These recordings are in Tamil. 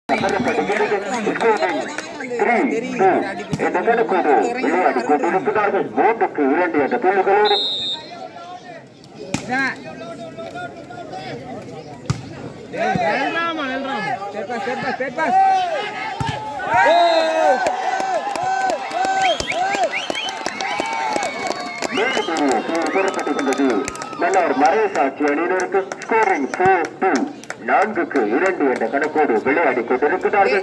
விளையாடி கொண்டிருக்கிறார்கள் மூன்றுக்கு இரண்டு என்ற புள்ளிகளோடு மேலும் ஒரு சூடு பெறப்பட்டுள்ளது மன்னர் மறைசாட்சி அணியினருக்கு ஸ்கோரிங் ஃபோர் டூ நான்குக்கு இரண்டு என்ற கணக்கோடு விளையாடி கொண்டிருக்கிறார்கள்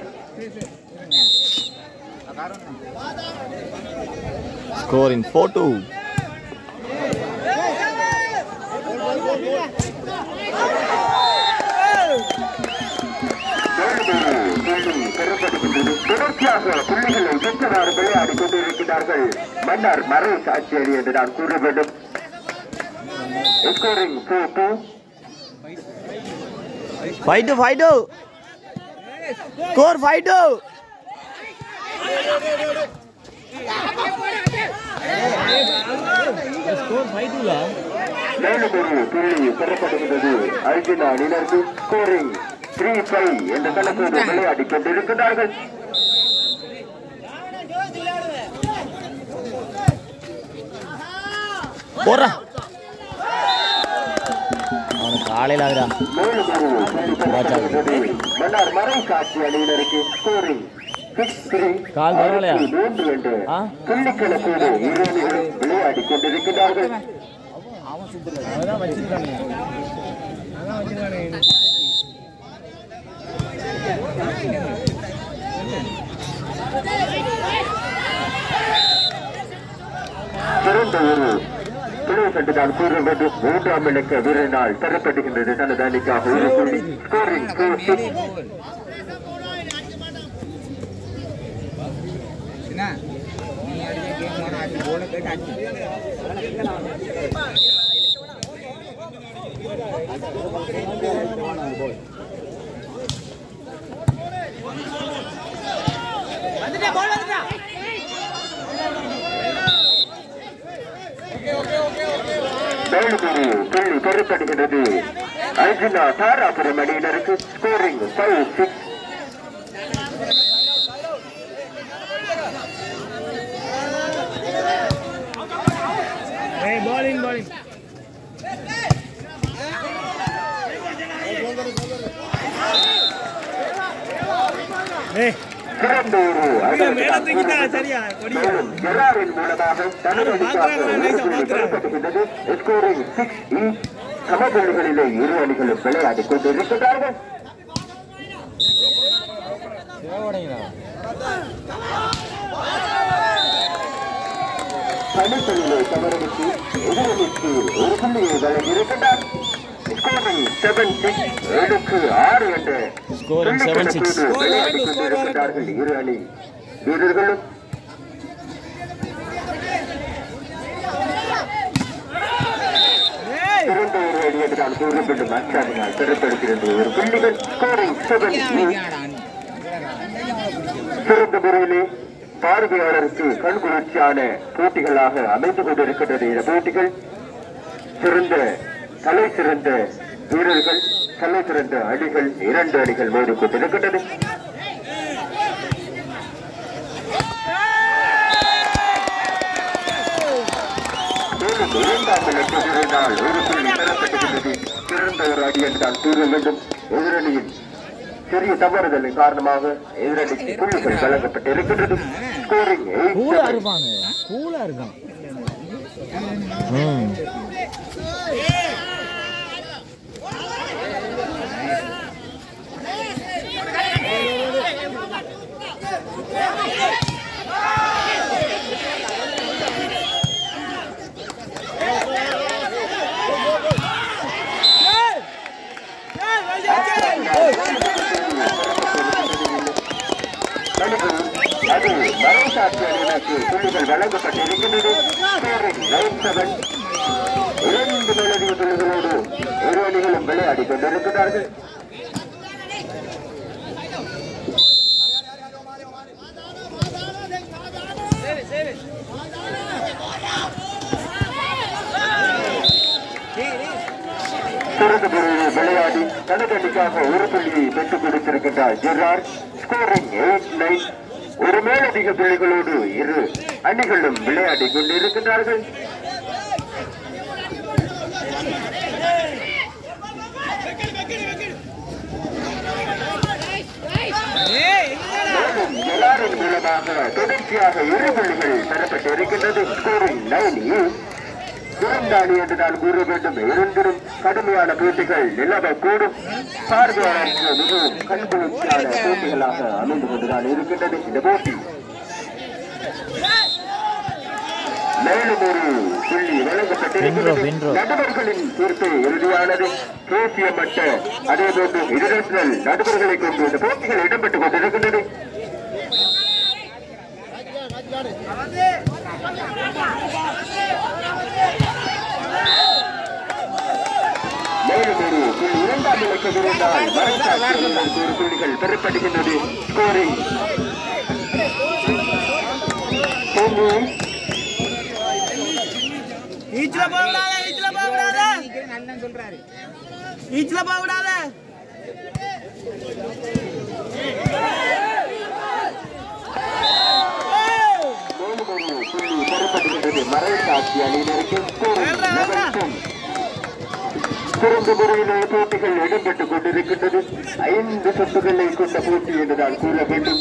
Score in 4 2. மேலும் ஒரு புள்ளி பெறப்படுகின்றது தொடர்ச்சியாக புள்ளிகளை வெற்றவாறு விளையாடி கொண்டிருக்கிறார்கள் மன்னர் மறைசாட்சி அணி என்று நான் கூற வேண்டும் ஸ்கோரிங் ஃபோர் டூ 5 2 5 2. Score 5 2. மேலும் ஒரு புள்ளி பெறப்படுகின்றது அர்ஜுனா அணியினருக்கு ஸ்கோரிங் த்ரீ ஃபைவ் என்ற கணக்கோடு விளையாடி கொண்டிருக்கிறார்கள் போடுறா அவனுக்கு காலையில் ஆகுதா மேலும் ஒரு புள்ளி பெறப்படுகின்றது மன்னர் மறை காட்சி அணியினருக்கு ஸ்கோரிங் சிக்ஸ் த்ரீ கால் பரவாயில்லையா? மூன்று என்று ஆ? புள்ளி கணக்கோடு இரு அணிகளும் விளையாடி கொண்டிருக்கிறார்கள் சிறந்த ஒரு துணை கண்டு நான் கூற வேண்டும் மூன்றாம் இலக்க வீரனால் தரப்படுகின்றது தனது அணிக்காக ஒரு புள்ளி ஸ்கோரிங் ஃபோர் சிக்ஸ் நீ அடிச்ச கேம் போனா அடி போல போயிட்டு அடி மேலும் ஒரு புள்ளி பெறப்படுகின்றது அர்ஜுனா தாராபுரம் அணியினருக்கு ஸ்கோரிங் ஃபைவ் சிக்ஸ் ஏய் bowling bowling ஏய் சிறந்த ஒரு மேல தூக்கிட்டா சரியா கொடியா மேலும் ஜெராரின் மூலமாக தனது அணிக்காக பாக்குறாங்க, ஒரு நைஸா புள்ளி பாக்குறாங்க. பெறப்பட்டுகின்றது ஸ்கோரிங் சிக்ஸ் ஈச் சமபுள்ளிகளிலே இரு அணிகளும் விளையாடி கொண்டிருக்கிறார்கள் தனித்தனிலே தவறவிட்டு எதிரணிக்கு ஒரு புள்ளியை வழங்கியிருக்கிறார் ஸ்கோரிங் செவன் சிக்ஸ் ஏழுக்கு ஆறு என்ற Scoring seven six. புள்ளிக்கணக்கோடு விளையாடி கொண்டிருக்கிறார்கள் இரு அணி வீரர்களும் ஏய் சிறந்த ஒரு அணியாக நான் கூற வேண்டும் அச்சாமினால் பெறப்படுகிறது ஒரு புள்ளிகள் ஸ்கோரிங் செவன் சிறந்த முறையிலே பார்வையாளருக்கு கண்குளிர்ச்சியான போட்டிகளாக அமைந்து கொண்டிருக்கின்றது இந்த போட்டிகள் சிறந்த தலை சிறந்த வீரர்கள் தலை சிறந்த அணிகள் இரண்டு அணிகள் மோதிக்கொண்டிருக்கின்றது மேலும் இரண்டாம் இலக்கு வீரனால் ஒரு புள்ளி பெறப்பட்டிருக்கிறது சிறந்த ஒரு அடி என்று நான் கூற வேண்டும் எதிரணியின் சிறிய தவறுதலின் காரணமாக எதிரணிக்கு புள்ளிகள் வழங்கப்பட்டிருக்கின்றது ஸ்கோரிங் கூலா இருப்பாங்க கூலா இருக்கான் ம் அது மறைசாட்சி அணியினருக்கு புள்ளிகள் வழங்கப்பட்டிருக்கின்றது ஸ்கோரிங் நைன் செவன் இரண்டு மேலதிக புள்ளிகளோடு இரு அணிகளும் விளையாடி கொண்டிருக்கிறார்கள் சிறந்த முறையில் விளையாடி தனது அணிக்காக ஒரு புள்ளியை பெற்றுக் கொடுத்திருக்கின்றார் ஜெரார் ஸ்கோரிங் எயிட் நைன் ஒரு மேலதிக புள்ளிகளோடு இரு அணிகளும் விளையாடி கொண்டிருக்கின்றார்கள் மேலும் ஜெராரின் மூலமாக தொடர்ச்சியாக இரு புள்ளிகள் பெறப்பட்டு இருக்கின்றது ஸ்கோரிங் நைன் விருந்தாளி என்று நான் கூற வேண்டும் இருந்திரும் கடுமையான போட்டிகள் நிலவக்கூடும் பார்வையாளருக்கு மிகவும் கண்குளிர்ச்சியான போட்டிகளாக அமைந்து கொண்டுதான் இருக்கின்றது இந்த போட்டி மேலும் ஒரு புள்ளி வழங்கப்பட்டிருக்கிறது வென்றோம், வென்றோம். நடுவர்களின் தீர்ப்பு இறுதியானது தேசிய மட்ட அதே போன்று இன்டர்நேஷனல் நடுவர்களை கொண்டு இந்த போட்டிகள் இடம்பெற்றுக் கொண்டிருக்கின்றது மேலும் ஒரு புள்ளி இரண்டாம் இலக்க விருந்தால் மறைசாட்சியர்களுக்கு ஒரு புள்ளிகள் பெறப்படுகின்றது ஸ்கோரிங் ஈச்சில போக விடாத ஈச்சில போக விடாத நல்லா சொல்றாரு ஈச்சில போக விடாத மேலும் ஒரு புள்ளி பெறப்படுகின்றது மறைசாட்சி அணியினருக்கு ஸ்கோரிங் லெவன் சிறந்த முறையில் போட்டிகள் இடம்பெற்றுக் கொண்டிருக்கின்றது ஐந்து சொத்துக்களை கொண்ட போட்டி என்று நான் கூற வேண்டும்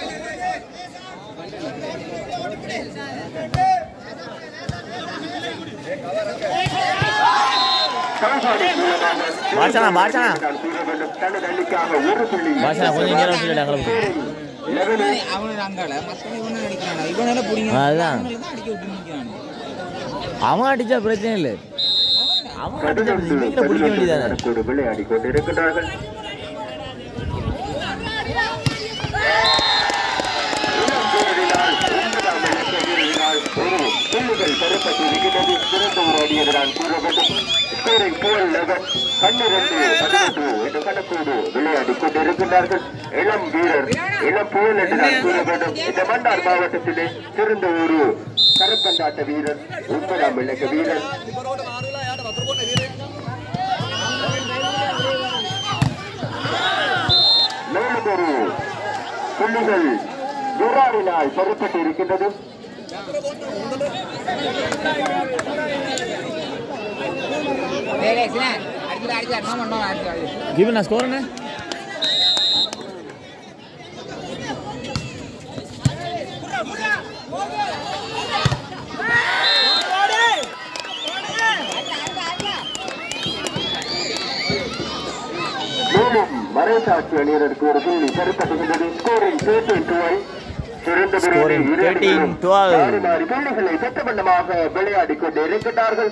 பாட்சனா, பாட்சனா. நான் கூற வேண்டும் தனது அணிக்காக ஒரு புள்ளி பாட்சனா, கொஞ்சம் நேரம் சொல்லிடு, அங்களை விட்டு. லெவனில் அவனு அங்கால மத்தவன் இவனை அடிக்கிறான் இவனால பிடிங்க அதுதான். அடிக்க விட்டு நிற்கிறான் அவன் அடிச்சா பிரச்சனை இல்லை அவன் அடிச்சா பிரச்சனை இல்லை. நீங்களே பிடிக்க வேண்டியதானே நடக்கோடு விளையாடி கொண்டிருக்கிறார்கள் இளம் வீரரினால் ஒன்பதாம் இலக்க வீரரினால் ஒரு புள்ளிகள் பெறப்பட்டிருக்கிறது சிறந்த ஒரு அடி என்று நான் கூற வேண்டும் ஸ்கோரிங் டுவெல் லெவன் பன்னிரண்டு பதினொன்று என்ற கணக்கோடு விளையாடி கொண்டிருக்கின்றார்கள் இளம் வீரர் இளம் புயல் என்று நான் கூற வேண்டும் இந்த மன்னார் மாவட்டத்திலே சிறந்த ஒரு கரப்பந்தாட்ட வீரர் ஒன்பதாம் இலக்க வீரர் மேலும் ஒரு புள்ளிகள் ஜெராரினால் பெறப்பட்டு இருக்கின்றது வேலை அடிச்சு அடிச்சு அடிச்சு பண்ணோம் அடிச்சு அடிச்சு கிவன் நான் ஸ்கோர் என்ன மேலும் மறைசாட்சி அணியினருக்கு ஒரு புள்ளி பெறப்பட்டுகின்றது ஸ்கோரிங் தேர்ட்டின் டுவெல் சிறந்த Scoring பிரிவில் இரு 13 அணிகளும் 12. மாறி மாறி புள்ளிகளை சட்டமன்றமாக விளையாடி கொண்டு இருக்கின்றார்கள்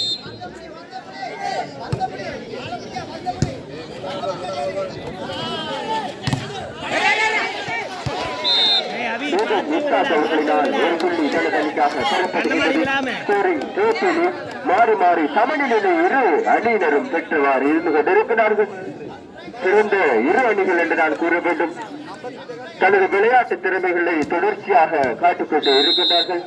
மீண்டும் முஸ்தாக் அவர்களினால் ஒரு புள்ளி தனது அணிக்காக பெறப்படுகின்றது ஸ்கோரிங் தேர்ட்டின் மாறி மாறி சமநிலையில் இரு அணியினரும் பெற்றவாறு இருந்து கொண்டிருக்கிறார்கள் சிறந்த இரு அணிகள் என்று நான் கூற வேண்டும் தனது விளையாட்டு திறமைகளை தொடர்ச்சியாக காட்டிக்கொண்டு இருக்கின்றார்கள்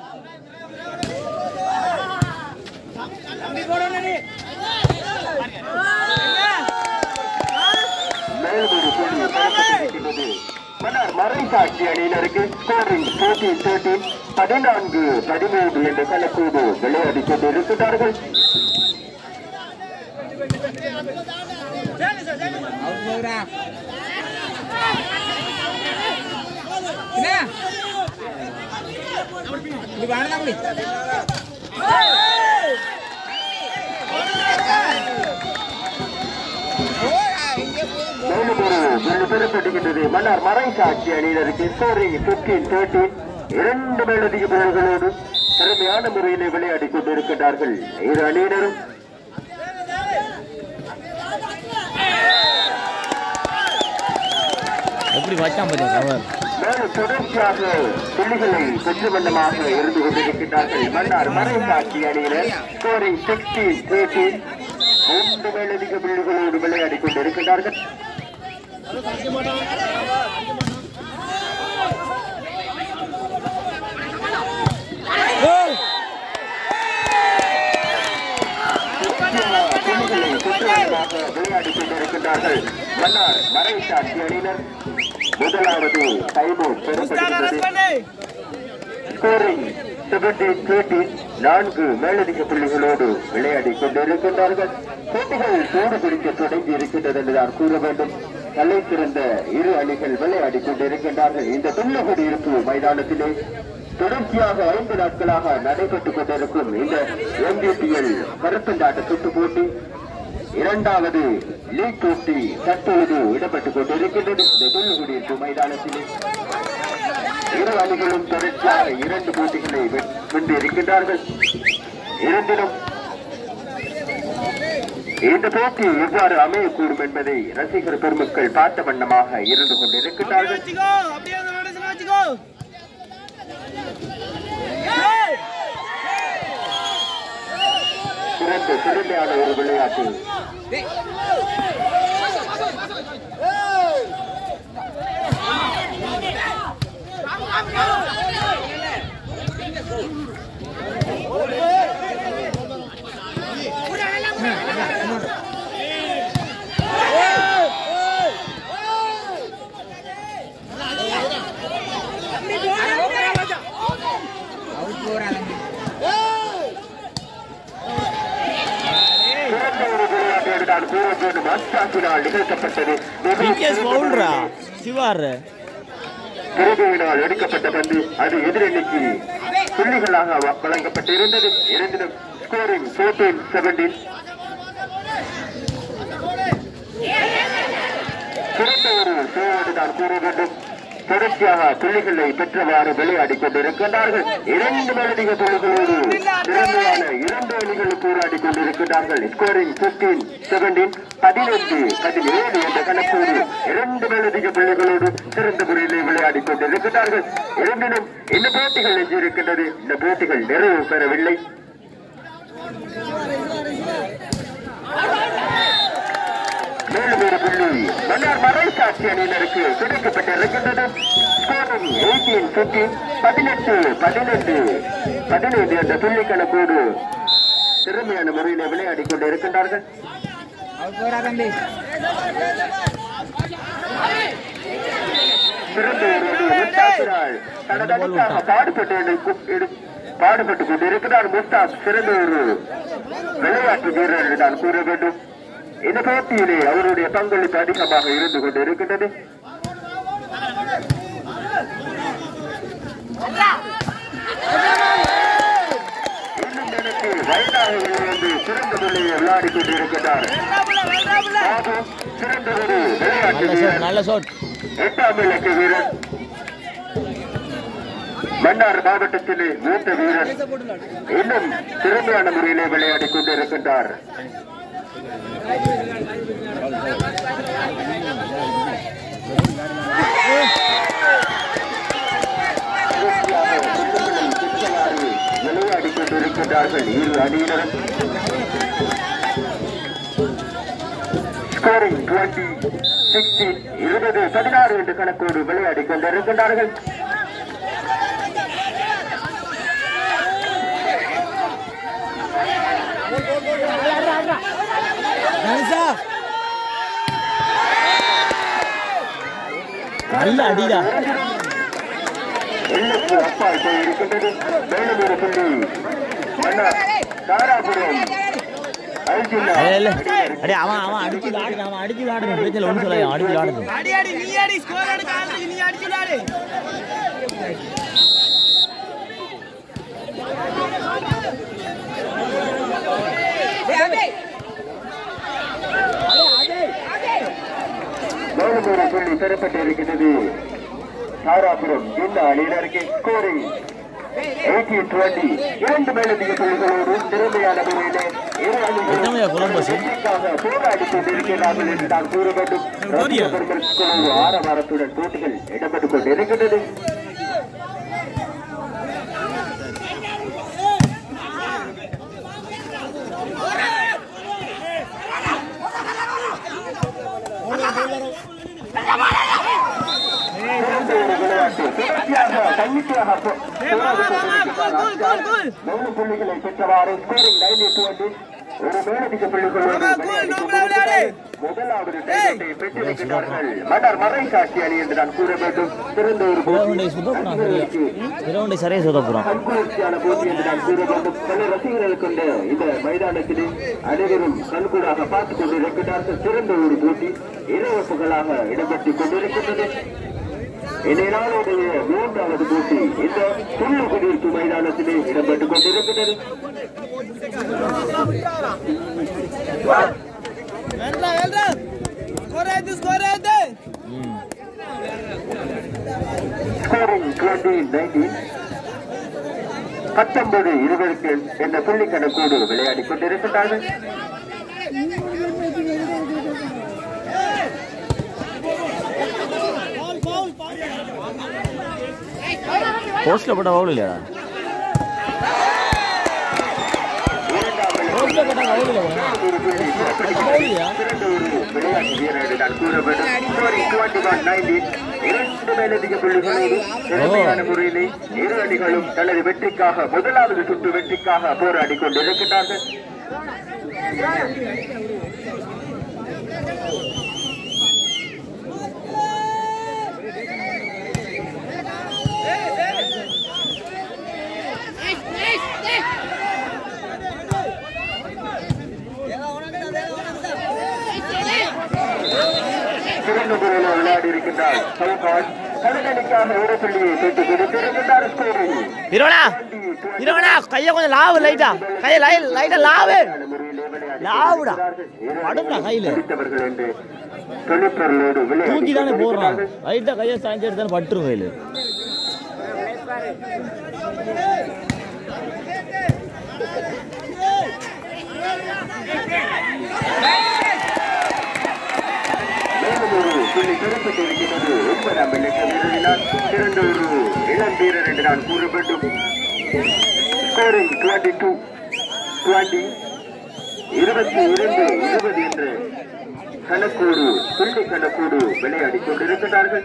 மேலும் ஒரு புள்ளி பெறப்பட்டிருக்கின்றது மன்னார் மறைசாட்சி அணியினருக்கு ஸ்கோரிங் போர்டீன் தேர்ட்டீன் பதினான்கு பதிமூன்று என்ற கணக்கோடு விளையாடி கொண்டு இருக்கிறார்கள் அவுட் போகிறா என்ன இப்படி வேணாம் அப்படி மேலும் ஒரு புள்ளி பெறப்பட்டிருக்கின்றது மன்னார் மறைசாட்சி அணியினருக்கு ஸ்கோரிங் பிப்டீன் தேர்ட்டீன் இரண்டு மேலதிக புள்ளிகளோடு திறமையான முறையிலே விளையாடி கொண்டிருக்கின்றார்கள் இரு அணியினரும் எப்படி வச்சான் பார்த்தீங்க கவர் மேலும் தொடர்ச்சியாக புள்ளிகளை பெற்று வண்ணமாக இருந்து கொண்டிருக்கின்றார்கள் மன்னார் மறைசாட்சி அணியினர் ஸ்கோரிங் சிக்ஸ்டீன் தேர்ட்டீன் மூன்று மேலதிக புள்ளிகளோடு விளையாடி கொண்டிருக்கின்றார்கள் புள்ளிகளை பெற்று வண்ணமாக விளையாடிக் கொண்டிருக்கின்றார்கள் மன்னார் மறைசாட்சி அணியினர் முதலாவது டைமவுட் முஸ்தாக் அரெஸ்ட் பெறப்படுகிறது பண்ணு ஸ்கோரிங் செவன்டீன் தேர்ட்டீன் நான்கு மேலதிக புள்ளிகளோடு விளையாடிக் கொண்டிருக்கின்றார்கள் போட்டிகள் சூடு பிடிக்க தொடங்கி இருக்கின்றது என்றுதான் கூற வேண்டும் தலை சிறந்த இரு அணிகள் விளையாடிக் கொண்டிருக்கின்றார்கள் இந்த துள்ளகுடி இருப்பு மைதானத்திலே தொடர்ச்சியாக ஐந்து நாட்களாக நடைபெற்றுக் கொண்டிருக்கும் இந்த எம்பிபிஎல் கருப்பந்தாட்ட சுற்று போட்டி இரண்டாவது லீக் போட்டி தற்பொழுது இடம்பெற்றுக் கொண்டிருக்கின்றது இந்த துள்ளுகுடி இருப்பு மைதானத்திலே இரு அணிகளும் தொடர்ச்சியாக இரண்டு போட்டிகளை வெ- வென்றிருக்கின்றார்கள் இரண்டிலும் இந்த போட்டி எவ்வாறு அமையக்கூடும் என்பதை ரசிகர் பெருமக்கள் பார்த்த வண்ணமாக இருந்து அப்படியே கொண்டிருக்கின்றார்கள் வச்சுக்கோ அப்படியே அந்த நடேசனை வச்சுக்கோ ஏய், சிறந்த சிறமையான ஒரு விளையாட்டு அவுட் போறாங்க சிறந்த ஒரு விளையாட்டு என்றுதான் கூற வேண்டும் அச்சாக்கினால் நிகழ்த்தப்பட்டது பிகேஸ் ஃபவுல்ரா சிவார் பிரபுவினால் எடுக்கப்பட்ட பந்து அது எதிரணிக்கு புள்ளிகளாக வ- வழங்கப்பட்டிருந்தது இரண்டிலும் ஸ்கோரிங் போர்டீன் செவன்டீன் சிறந்த ஒரு சேவோடு தான் கூற வேண்டும் தொடர்ச்சியாக புள்ளிகளை பெற்றவாறு விளையாடிக் கொண்டிருக்கின்றார்கள் இரண்டு மேலதிக புள்ளிகளோடு சிறந்தமான இரண்டு அணிகள் போராடிக் கொண்டிருக்கின்றார்கள் ஸ்கோரிங் பிப்டீன் செவன்டீன் பதினைந்து பதினேழு என்ற கணக்கோடு இரண்டு மேலதிக புள்ளிகளோடு சிறந்த முறையிலே விளையாடிக் கொண்டிருக்கிறார்கள் இரண்டிலும் இந்த போட்டிகள் எஞ்சியிருக்கின்றது இந்த போட்டிகள் நிறைவு பெறவில்லை மேலும் ஒரு புள்ளி மன்னார் மறைசாட்சி அணியினருக்கு கிடைக்கப்பட்டிருக்கின்றது ஸ்கோரிங் எயிட்டீன் பிப்டீன் பதினெட்டு பதினெட்டு பதினைந்து என்ற புள்ளி கணக்கோடு திறமையான முறையில் விளையாடிக் கொண்டிருக்கின்றார்கள் அவுட் போறா தம்பி சிறந்த ஒரு அணி முஸ்தாபினால் தனது அணிக்காக பாடுபட்டு எடு- எடு- பாடுபட்டுக் கொண்டிருக்கிறார் முஸ்தாப் சிறந்த ஒரு விளையாட்டு வீரர் என்று நான் கூற வேண்டும் இந்த போட்டியிலே அவருடைய பங்களிப்பு அதிகமாக இருந்து கொண்டிருக்கின்றது இன்னும் எனக்கு வயதாகவில்லை என்று சிறந்த முறையில் விளையாடிக் கொண்டிருக்கிறார் வெள்ளாப்புல, வெள்ளாப்புல. பாபு சிறந்த ஒரு விளையாட்டு நல்ல ஷாட் வீரர் நல்ல ஷாட் எட்டாம் இலக்கு வீரர் மன்னார் மாவட்டத்திலே மூத்த வீரர் இன்னும் திறமையான முறையிலே விளையாடிக் கொண்டிருக்கின்றார் விளையாடிக் கொண்டிருக்கின்றார்கள் இரு அணியினரும் ஸ்கோரிங் டுவெண்ட்டி சிக்ஸ்டீன் இருபது பதினாறு என்ற கணக்கோடு விளையாடிக் கொண்டிருக்கின்றார்கள் நல்ல அடிடா எல்லைக்கு அப்பால் போய் இருக்கின்றது மேலும் ஒரு புள்ளி மன்னார் தாராபுரம் அர்ஜுனா இல்ல அடே அவன் அவன் அடிச்சு விளாடுது அவன் அடிச்சு விளாடுது பிரச்சனை ஒன்றும் சொல்ல அடிச்சு விளாடுது அடி அடி நீ அடி ஸ்கோர் எடுக்க ஆளுக்கு நீ அடிச்சு விளையாடு மேலும் ஒரு புள்ளி பெறப்பட்டு இருக்கின்றது தாராபுரம் இந்த அணியினருக்கு ஸ்கோரிங் எயிட்டி டுவெண்ட்டி இரண்டு மேலதிக புள்ளிகளோடு திறமையான முறையிலே இரு அணிகளும் எத்தனையா கொலம்பஸ்? வெற்றிக்காக போராடிக் கொண்டிருக்கிறார்கள் என்று நான் கூற வேண்டும் ரசிக பெருமக்களோடு ஆரவாரத்துடன் போட்டிகள் இடம்பெற்றுக் கொண்டிருக்கின்றது சிறந்த ஒரு விளையாட்டு தொடர்ச்சியாக தன்னிச்சையாக போ- ஏய், வா, வா, வா, வா, கோல், கோல், கோல், கோல். மூணு புள்ளிகளை பெற்றவாறு ஸ்கோரிங் நைன்டி டுவெண்ட்டி ஒரு மேலதிக புள்ளிகளோடு ஆமா, cool, no problem, விளையாடு. முதலாவது டைத்தை பெற்றிருக்கிறார்கள் மன்னர் மறை காட்சி அணி என்று நான் கூற வேண்டும் சிறந்த ஒரு இரவுண்டை சுத்தப்புறம் சரியா இரவுண்டை சரியா சுத்தப்புறம் கண்குளிர்ச்சியான போட்டி என்று நான் கூற வேண்டும் பல ரசிகர்கள் கொண்ட இந்த மைதானத்திலே அனைவரும் கண்கூடாக பார்த்துக் கொண்டிருக்கிறார்கள் சிறந்த ஒரு போட்டி இரவப்புகளாக இடம்பெற்றுக் கொண்டிருக்கின்றது இன்றைய நாளுடைய மூன்றாவது போட்டி இந்த புல்லு குடியிருப்பு மைதானத்திலே இடம்பெற்றுக் கொண்டிருக்கிறது வெல்றா வெல்றா ஸ்கோர் ஆயிடுச்சு ஸ்கோர் ஆயிடுச்சு ம் ஸ்கோரிங் டுவெண்ட்டி நைன்டீன் பத்தொன்பது இருபதுக்கு என்ற புள்ளி கணக்கோடு விளையாடிக் கொண்டிருக்கிறார்கள் பவுல் பவுல் பவுல் போஸ்ட்ல போட்டா அவ்வளோ இல்லையாடா போஸ்ட்ல போட்டா அவ்வளோ இல்லையா சிறந்த ஒரு விளையாட்டு வீரர் என்று நான் கூற வேண்டும் ஸ்கோரிங் டுவெண்ட்டி ஒன் நைன்டீன் இரண்டு மேலதிக புள்ளிகளோடு திறமையான முறையிலே இரு அணிகளும் தனது வெற்றிக்காக முதலாவது சுற்று வெற்றிக்காக போராடி கொண்டிருக்கிறார்கள் சிறந்த முறையில் விளையாடி இருக்கின்றார் சவுகான் கலகடிக்காக ஒரு புள்ளியை பெற்றுக் கொடுத்திருக்கின்றார் ஸ்கோரில் இரவனா இரவனா கையை கொஞ்சம் லாவு லைட்டா கையை லை லைட்டா லாவு லாவுடா படுங்கடா கையில பிடித்தவர்கள் என்று தொழிற்பொருளோடு தூக்கி தானே விளையாடி போடுறான் லைட்டா கையை சாய்ஞ்சு எடுத்தாலும் பட்டுரும் கையில மேலும் ஒரு புள்ளி பெறப்பட்டு இருக்கிறது ஒன்பதாம் இலக்கம் வீரரினால் சிறந்த ஒரு இளம் வீரர் என்று நான் கூற வேண்டும் ஸ்கோரிங் டுவெண்ட்டி டூ டுவெண்ட்டி இருபத்தி இரண்டு இருபது என்று கணக்கோடு புள்ளி கணக்கோடு விளையாடி கொண்டிருக்கிறார்கள்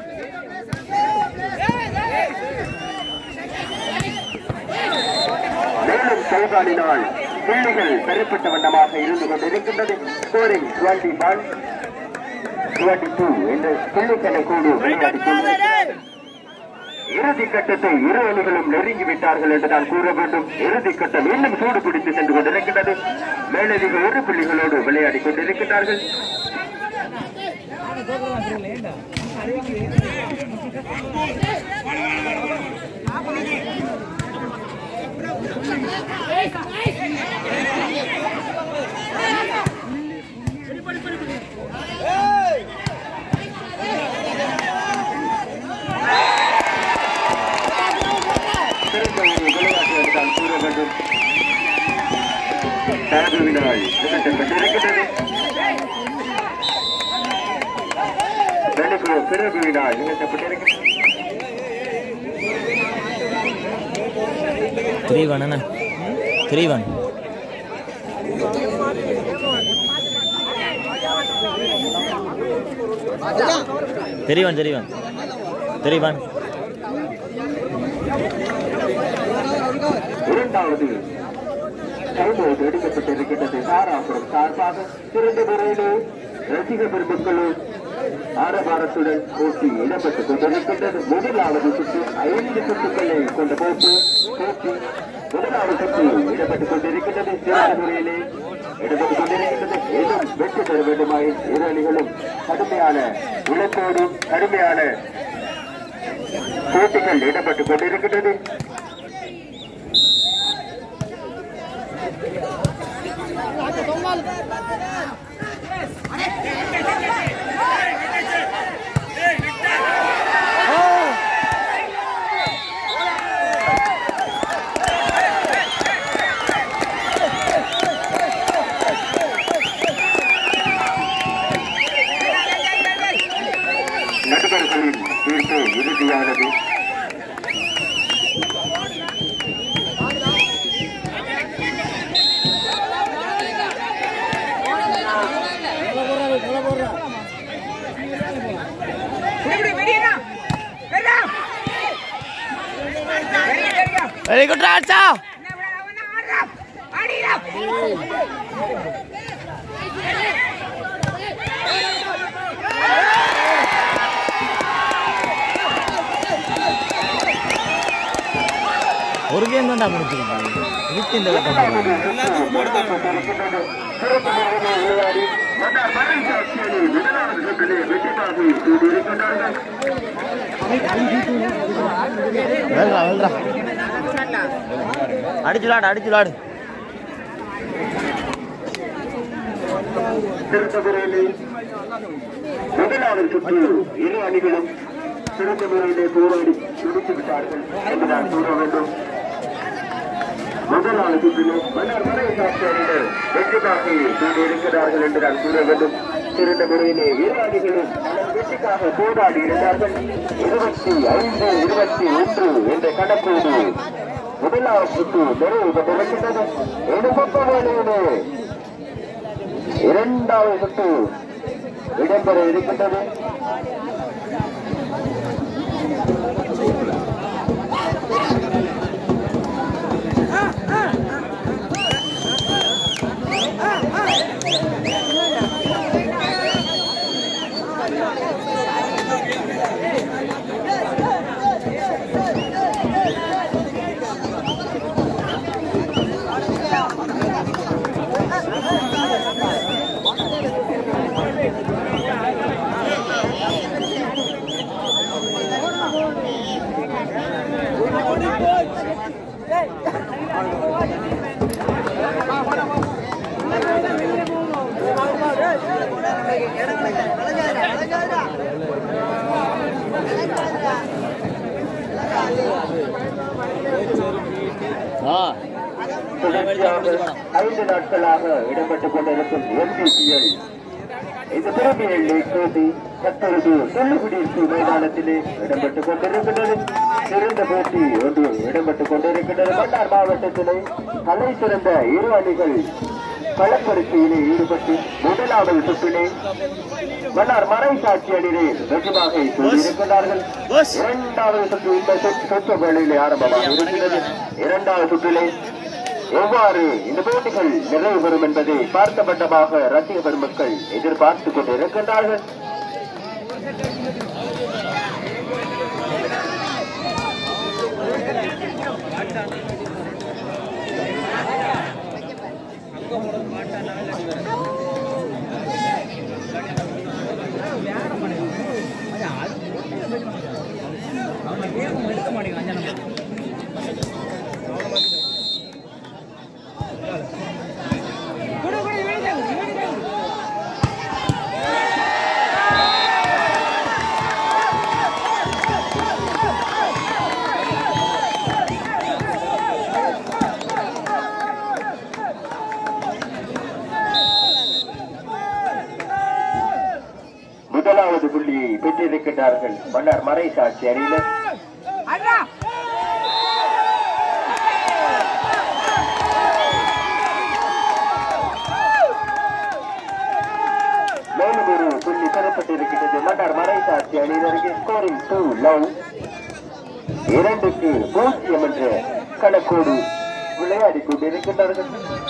மேலும் சௌகாலினால் புள்ளிகள் பெறப்பட்ட வண்ணமாக இருந்து கொண்டிருக்கின்றது scoring twenty one twenty two என்று புள்ளி கணக்கோடு விளையாடி கொண்டிருக்கிறார்கள் இறுதி கட்டத்தை இரு அணிகளும் நெருங்கி விட்டார்கள் என்று நான் கூற வேண்டும் இறுதி கட்டம் இன்னும் சூடு பிடித்து சென்று கொண்டிருக்கிறது மேலதிக ஒரு புள்ளிகளோடு விளையாடி கொண்டிருக்கிறார்கள் சிறந்த ஒரு விளையாட்டு என்று நான் கூற வேண்டும் தாதுவினால் நிகழ்த்தப்பட்டிருக்கிறது வெளுக்கு பிறகுவினால் நிகழ்த்தப்பட்டிருக்கிறது த்ரீ ஒன் என்ன three one three one three one three one இரண்டாவது கைபோது எடுக்கப்பட்டிருக்கின்றது தாராபுரம் சார்பாக சிறந்த முறையிலே ரசிக பெருமக்களும் ஆரவாரத்துடன் போட்டி இடம்பெற்றுக் கொண்டிருக்கின்றது முதலாவது சுற்று ஐந்து சுற்றுக்களை கொண்ட போட்டு போட்டி முதலாவது சுற்று இடம்பெற்றுக் கொண்டிருக்கின்றது சிறந்த முறையிலே இடம்பெற்றுக் கொண்டிருக்கின்றது ஏதும் வெற்றி பெற வேண்டுமாயின் இரு அணிகளும் கடுமையான இலக்கோடு கடுமையான போட்டிகள் இடம்பெற்றுக் கொண்டிருக்கின்றது நடுவர்களின் தீர்ப்பு இறுதியானது வெரி குட் ராஜா ஒரு கேம் தான்டா முடிச்சிருக்காங்க இதுக்கு இந்த கட்டம் போடுறாங்க. எல்லாத்துக்கும் போடுதான் சிறப்பு முறையில் விளையாடி மன்னார் மறைந்த அணியை முதலாவது சுற்றிலே வெற்றிக்காக கூடியிருக்கின்றார்கள் வெல்றா வெல்றா அடிச்சு விளாடு அடிச்சு விளாடு சிறந்த முறையிலே முதலாவது சுற்று இரு அணிகளும் சிறந்த முறையிலே போராடி முடித்து விட்டார்கள் என்று நான் கூற வேண்டும் முதலாவது சுற்றிலே மன்னர் மறை சாட்சியர்கள் வெற்றிக்காக கூடியிருக்கிறார்கள் என்று நான் கூற வேண்டும் சிறந்த முறையிலே இரு அணிகளும் தங்கள் வெற்றிக்காக போராடி இருந்தார்கள் இருபத்தி ஐந்து இருபத்தி ஒன்று என்ற கணக்கோடு முதலாவது சுற்று நிறைவு பெற்றிருக்கின்றது எழுபத்த வேலையிலே இரண்டாவது சுற்று இடம்பெற இருக்கின்றது ஆ தொடர்ச்சியாக ஐந்து நாட்களாக இடம்பெற்றுக் கொண்டிருக்கும் எம்பிபிஎல் இந்த பிரீமியர் லீக் போட்டி தற்பொழுது சொல்லுகுடியிருப்பு மைதானத்திலே இடம்பெற்றுக் கொண்டிருக்கின்றது சிறந்த போட்டி ஒன்று இடம்பெற்றுக் கொண்டிருக்கின்றது மன்னார் மாவட்டத்திலே தலை சிறந்த இரு அணிகள் களப்பரிசையிலே ஈடுபட்டு முதலாவது சுற்றிலே மன்னார் மறை சாட்சி அணியிலே வெற்றிமாக கூறியிருக்கிறார்கள் பஸ். இரண்டாவது சுற்று இந்த சுற்று சுற்று வேளையிலே ஆரம்பமாக இருக்கிறது இரண்டாவது சுற்றிலே எவ்வாறு இந்த போட்டிகள் நிறைவு பெறும் என்பதை பார்த்தபட்டமாக ரசிக பெருமக்கள் எதிர்பார்த்துக் கொண்டிருக்கின்றார்கள் முதலாவது புள்ளியை பெற்றிருக்கின்றார்கள் மன்னர் மறை சாட்சி அணியினர் மேலும் ஒரு புள்ளி பெறப்பட்டிருக்கின்றது மன்னர் மறை சாட்சி அணியினருக்கு ஸ்கோரிங் டூ லவ் இரண்டுக்கு பூஜ்ஜியம் என்ற கணக்கோடு விளையாடிக் கொண்டிருக்கின்றார்கள்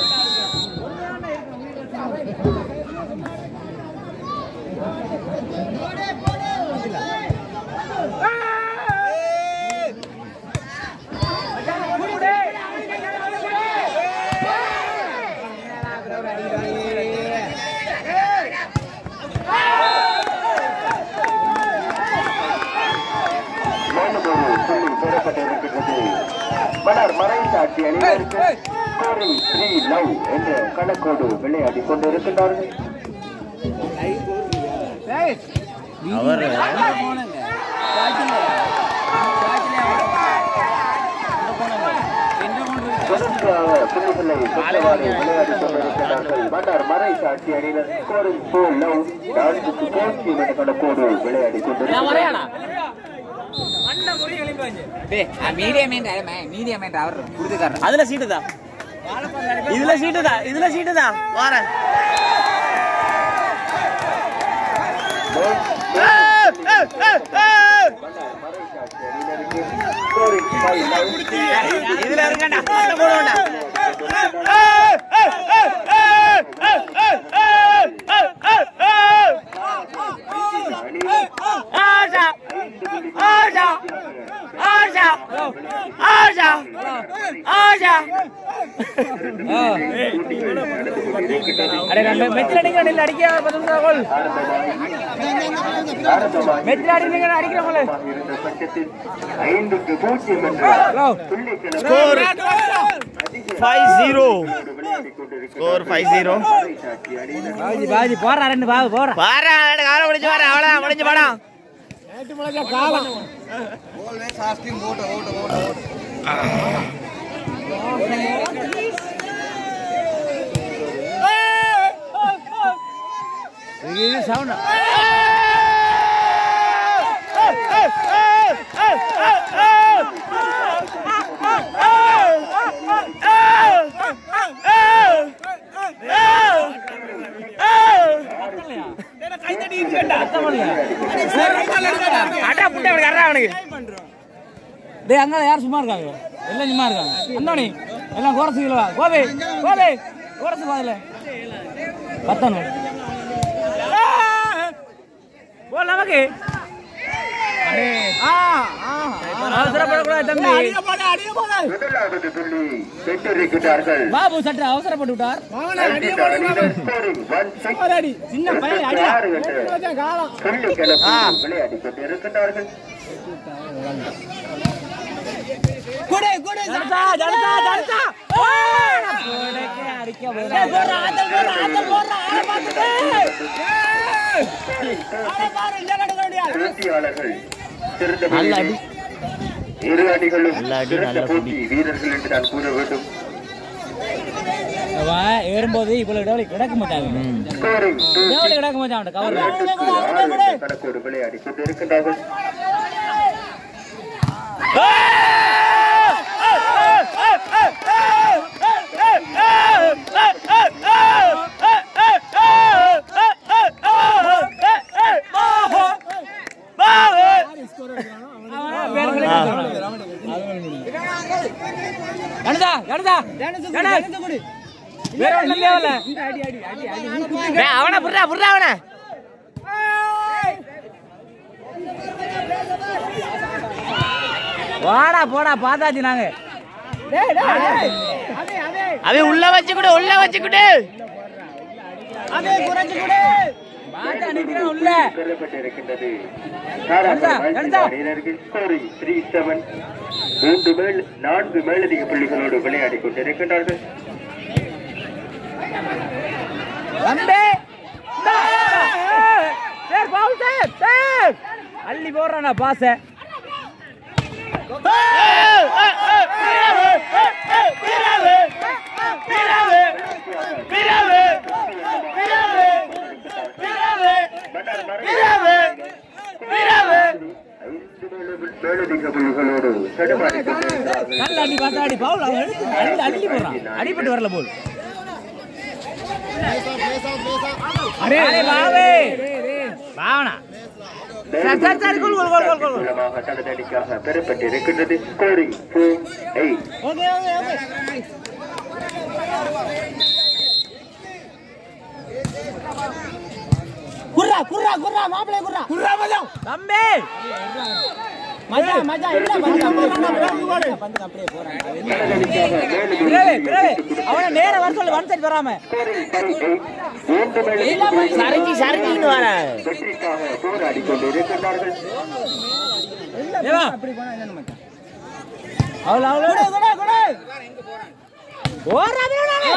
மேலும் ஒரு புள்ளி பெறப்பட்டிருக்கின்றது மலர் மறை சாட்சி அணியினருக்கு ஸ்கோரிங் த்ரீ லவ் என்ற கணக்கோடு விளையாடிக் கொண்டிருக்கின்றார்கள் அவர் தொடர்ச்சியாக புள்ளிகளை பெற்றவாறு விளையாடிக் கொண்டிருக்கிறார்கள் மன்னர் மறை சாட்சி அணியினர் ஸ்கோரிங் ஃபோர் லவ் நான்குக்கு பூஜ்ஜியம் என்ற கணக்கோடு விளையாடிக் கொண்டிருக்கிறார்கள் மீடியம் மீடியம் அவர் கொடுத்துக்காரர் அதுல சீட்டு தான் இதுல சீட்டு தான் இதுல சீட்டு தான் வாரேன் ஏய், ஏய், ஏய், ஏய். மன்னர் மறை சாட்சி அணியினருக்கு ஸ்கோரிங் ஃபைவ் லவ் இதுல இருக்கேன்டா அதுல போடுவேன்டா ஏய், ஏய், ஆஷா ஆஷா ஆஷா ஆஷா அடே நம்ம மெத்தில் அடிக்கிற நெல் அடிக்க பதினஞ்சு கோல் மெத்தில் அடிக்கிற அடிக்கிற கோல் இருந்த பட்சத்தில் ஐந்துக்கு பூஜ்ஜியம் என்ற ஹலோ புள்ளி score five zero score five zero பாஜி பாஜி போறா ரெண்டு பாவு போறா பாரு காலம் முடிஞ்சு பாரு அவ்வளோதான் முடிஞ்சு படம் சவுண்ட் அடா புட்டை அவனுக்கு அறா அவனுக்கு டேய் அங்க யார் சும்மா இருக்காங்க எல்லாம் சும்மா இருக்காங்க அந்தோணி எல்லாம் கோரசு இல்லவா கோபி கோபி கோரசு பாதல பத்தணும் போ நமக்கு ஆ ஆ அவசரப்படக்கூடாது தம்பி முதலாவது புள்ளி பெற்றிருக்கிறார்கள் பாபு சற்று அவசரப்பட்டு விட்டார் சின்ன பையன் அடியா புள்ளி கிளப்பி விளையாடி கொண்டிருக்கிறார்கள் ஜனதா ஜனதா ஜனதா போடக்கே அடிக்க போறா ஆத்தல் போறா ஆத்தல் போறா ஆள பாத்துட்டு ஆள பாரு இல்ல நடக்க முடியாது போட்டியாளர்கள் சிறந்த நல்ல அடி. இரு அணிகளும் நல்ல அடி, சிறந்த நல்ல போட்டி வீரர்கள் என்று நான் கூற வேண்டும் அவன் ஏறும்போது இவ்வளவு இடவெளி கிடக்க மாட்டாங்க ஸ்கோரிங் இடவெளி கிடக்க மாட்டான் கவர் கணக்கோடு விளையாடி கொண்டிருக்கின்றார்கள் ஜனதா ஜனதா ஜனதா வேற ஒண்ணும் தேவையில்ல டேய், அவனை புடுறா புடுறா அவனை வாடா போடா பார்த்தாச்சு நாங்க அவன் உள்ள வச்சுக்கிடு உள்ள வச்சுக்கிடு பார்த்தா நிக்கிறேன் உள்ள பெறப்பட்டிருக்கின்றது எடுத்தா, எடுத்தா. வீரர்கள் ஸ்கோரிங் த்ரீ செவன் மூன்று மேல் நான்கு மேலதிக புள்ளிகளோடு விளையாடி கொண்டிருக்கின்றார்கள் தம்பி சார் பால் சார் சார் அள்ளி போடுறானா பாச ஐந்து மேலதிக புள்ளிகளோடு தடுமாறி கொண்டிருக்கிறார்கள் நல்ல அடி பார்த்தா அடி பவுல் அவன் எடுத்து அள்ளி அள்ளி போடுறான் அடிபட்டு வரல போல் அரே பாவே Bhavana sir, sir, sir, goal, goal, goal, goal, goal. மூலமாக தனதடிக்காக பெறப்பட்டிருக்கின்றது scoring four eight okay okay okay குர்ரா குர்ரா குர்ரா மாப்பிளை குர்ரா குர்ரா மஜா தம்பி மஜா மஜா இல்ல மஜா பந்து அப்படியே போறாங்க பிரவே பிரவே அவன நேர வர சொல்லு ஒன் சைடு வராம மூன்று மேலதிக சரிஞ்சு சரிஞ்சின்னு வரேன் வெற்றிக்காக போராடி கொண்டிருக்கின்றார்கள் ஏவா அப்படி போனா என்ன மச்சான் அவள அவள குடு குடு குடு ஓரா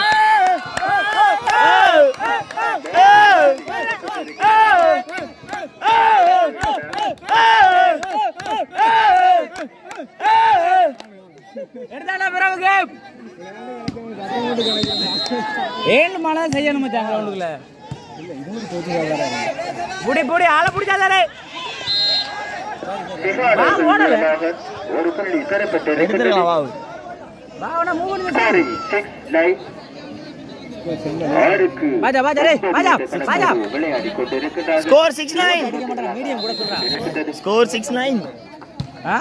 எடுத்தாடா பிறகு கேம் ஏழு மழை செய்யணும் மச்சான் கிரவுண்டுக்குள்ள புடி புடி ஆளை பிடிச்சாதாரே திகாரர்கள் ஓடல. மூலமாக ஒரு புள்ளி பெறப்பட்டிருக்கின்றது எடுத்துக்கலாம் வா பாவனா மூவ் பண்ணி ஸ்கோரிங் சிக்ஸ் நைன் ஆறுக்கு பாஜா, பாஜா, டேய், பாஜா, ஒன்பது பாஜா. விளையாடி கொண்டிருக்கின்றார்கள் ஸ்கோர் சிக்ஸ் நைன் மீடியம் கூட சொல்றான் ஸ்கோர் சிக்ஸ் நைன் ஆ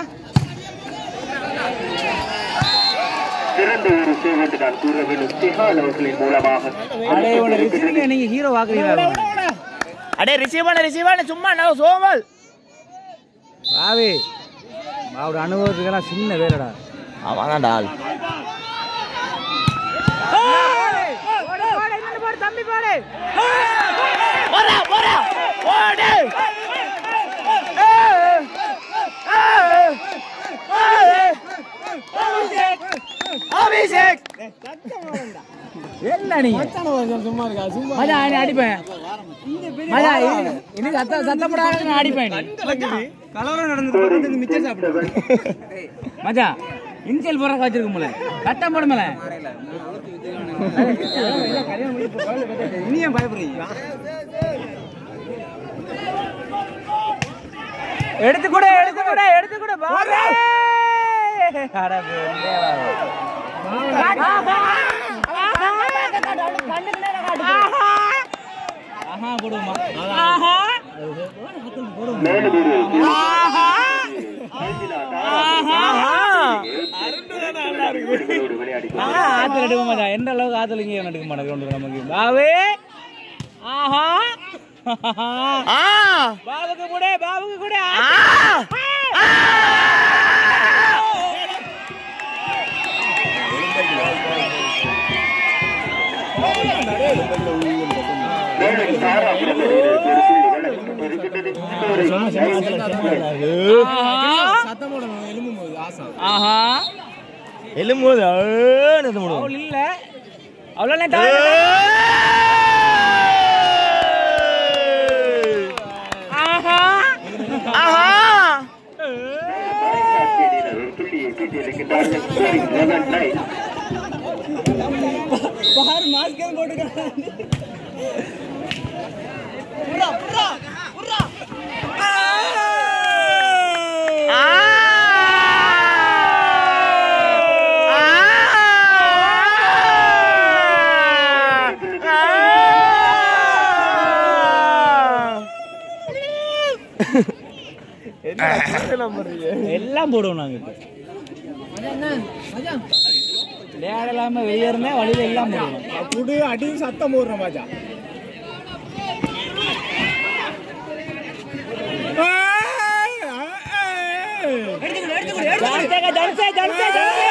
சிறந்த ஒரு சேவை என்று நான் கூற வேண்டும் திகால் அவர்களின் மூலமாக அடே உன ரிசீவிங்க நீங்க ஹீரோ வாக்குறீங்களா அடே ரிசீவ் பண்ண ரிசீவ் பண்ண சும்மா நான் சோமல் பாவி அவர் அனுபவத்துக்கெல்லாம் சின்ன வேலைடா அவன் ஆள் தம்பி பாடு போடா போடா ஓடு அபிஷேக் என்ன நீ சும்மா இருக்கா சும்மா மஜா நீ அடிப்பேன் மஜா இன்னும் சத்த சத்தப்படாத நான் அடிப்பேன் நீ கலவரம் நடந்து மிச்சம் சாப்பிடு மஜா இன்சியல் போற வச்சிருக்கும்ல கட்டம் போடுமல இனியும் பயப்படுறீங்க எடுத்து கூட எடுத்து கூட எடுத்து கூட பாரு அட வெள்ளே ஆஹா போடுமா ஆஹா மேலும் ஒரு வீரர்களோடு விளையாடி ஆத்துல எடுக்க மாட்டா எந்த அளவுக்கு ஆத்துல இங்கே எடுக்க மாட்டேன் கொண்டு நமக்கு பாவே ஆஹா ஆ பாபுக்கு கூட பாபுக்கு கூட ஆ மேலும் தாராபுரம் அணியினர் ஒரு புள்ளி வழங்கப்பட்டிருக்கின்றது. சத்தம் போடணும் எலும்பும் போது ஆசா ஆஹா எலும்போது அழுது முடியும் அவள் இல்ல அவ்வளோ ஆஹா ஆஹா பாரதிய அணியினர் ஒரு புள்ளியை பெற்றிருக்கின்றார்கள். Scoring 11-9. பாரு மாஸ்க் போட்டுக்கிறான் எல்லாம் போடுவோம் நாங்க இப்ப விளையாடலாம வெளியே இருந்தா வழியில எல்லாம் போடுவோம் குடு அடி சத்தம் போடுறோம் பாஜா ஜான்சேக, ஜான்சே, ஜான்சே, ஜான்சே.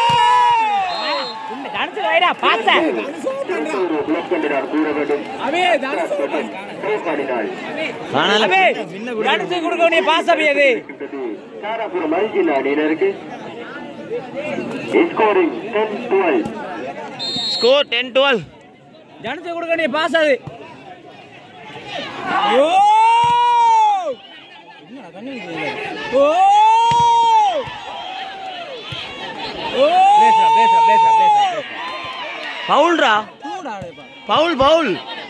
இந்த ஜான்சே வைடா, பாச. ஒரு block பண்ணினார் கூற வேண்டும். அவே தானே புறப்பாடினாள். அபி, ஜான்சே கொடுக்க வேண்டிய பாஸ் அபி அது. இருக்கின்றது. தாராபுரம் அல்ஜினா அணியினருக்கு ஸ்கோரிங் 10-12. ஸ்கோர் டென் டுவெல் ஜான்சே கொடுக்க வேண்டிய பாஸ் அது. ஓ ஓ ஓ பேசுறா, பேசுறா, பேசுறா, பேசுறா, பேசுறா. பவுல்ரா பவுல் பவுல்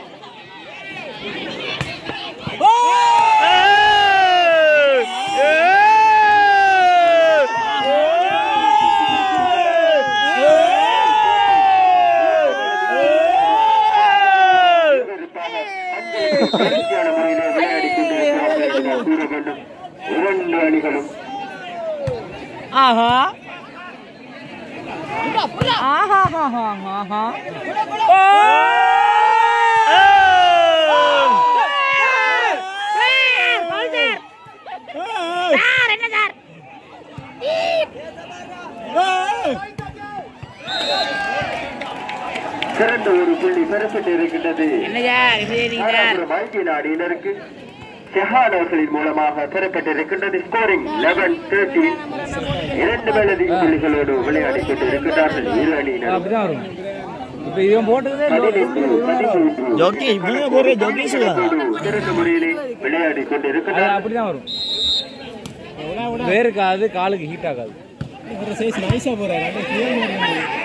தொடர்ச்சியான முறையிலே விளையாடிக் கொண்டிருக்கிறார்கள் என்று நான் கூற வேண்டும். இரண்டு அணிகளும் ஆஹா ஆஹா ஆஹா ஆஹா ஓ சிறந்த ஒரு புள்ளி பெறப்பட்டு இருக்கின்றது என்னையா தாராபுரம் அல்ஜினா அணியினருக்கு ஷெஹான் அவர்களின் மூலமாக பெறப்பட்டிருக்கின்றது ஸ்கோரிங் லெவன் தேர்ட்டீன் இரண்டு மேலதி புள்ளிகளோடு விளையாடிக் கொண்டிருக்கிறார்கள் இரு அணியினர் அப்படிதான் வரும் இப்ப இவன் போட்டதே பதினெட்டு பதிமூன்று ஜோக்கி இவங்க போற ஜோக்கி சொல்லுவாங்க சிறந்த முறையிலே விளையாடிக் அது கொண்டிருக்கிறார்கள் அப்படிதான் வரும் வேறுக்காது காலுக்கு ஹீட் ஆகாது சைஸ் நைஸா போறாரு அப்படியே clear பண்ணி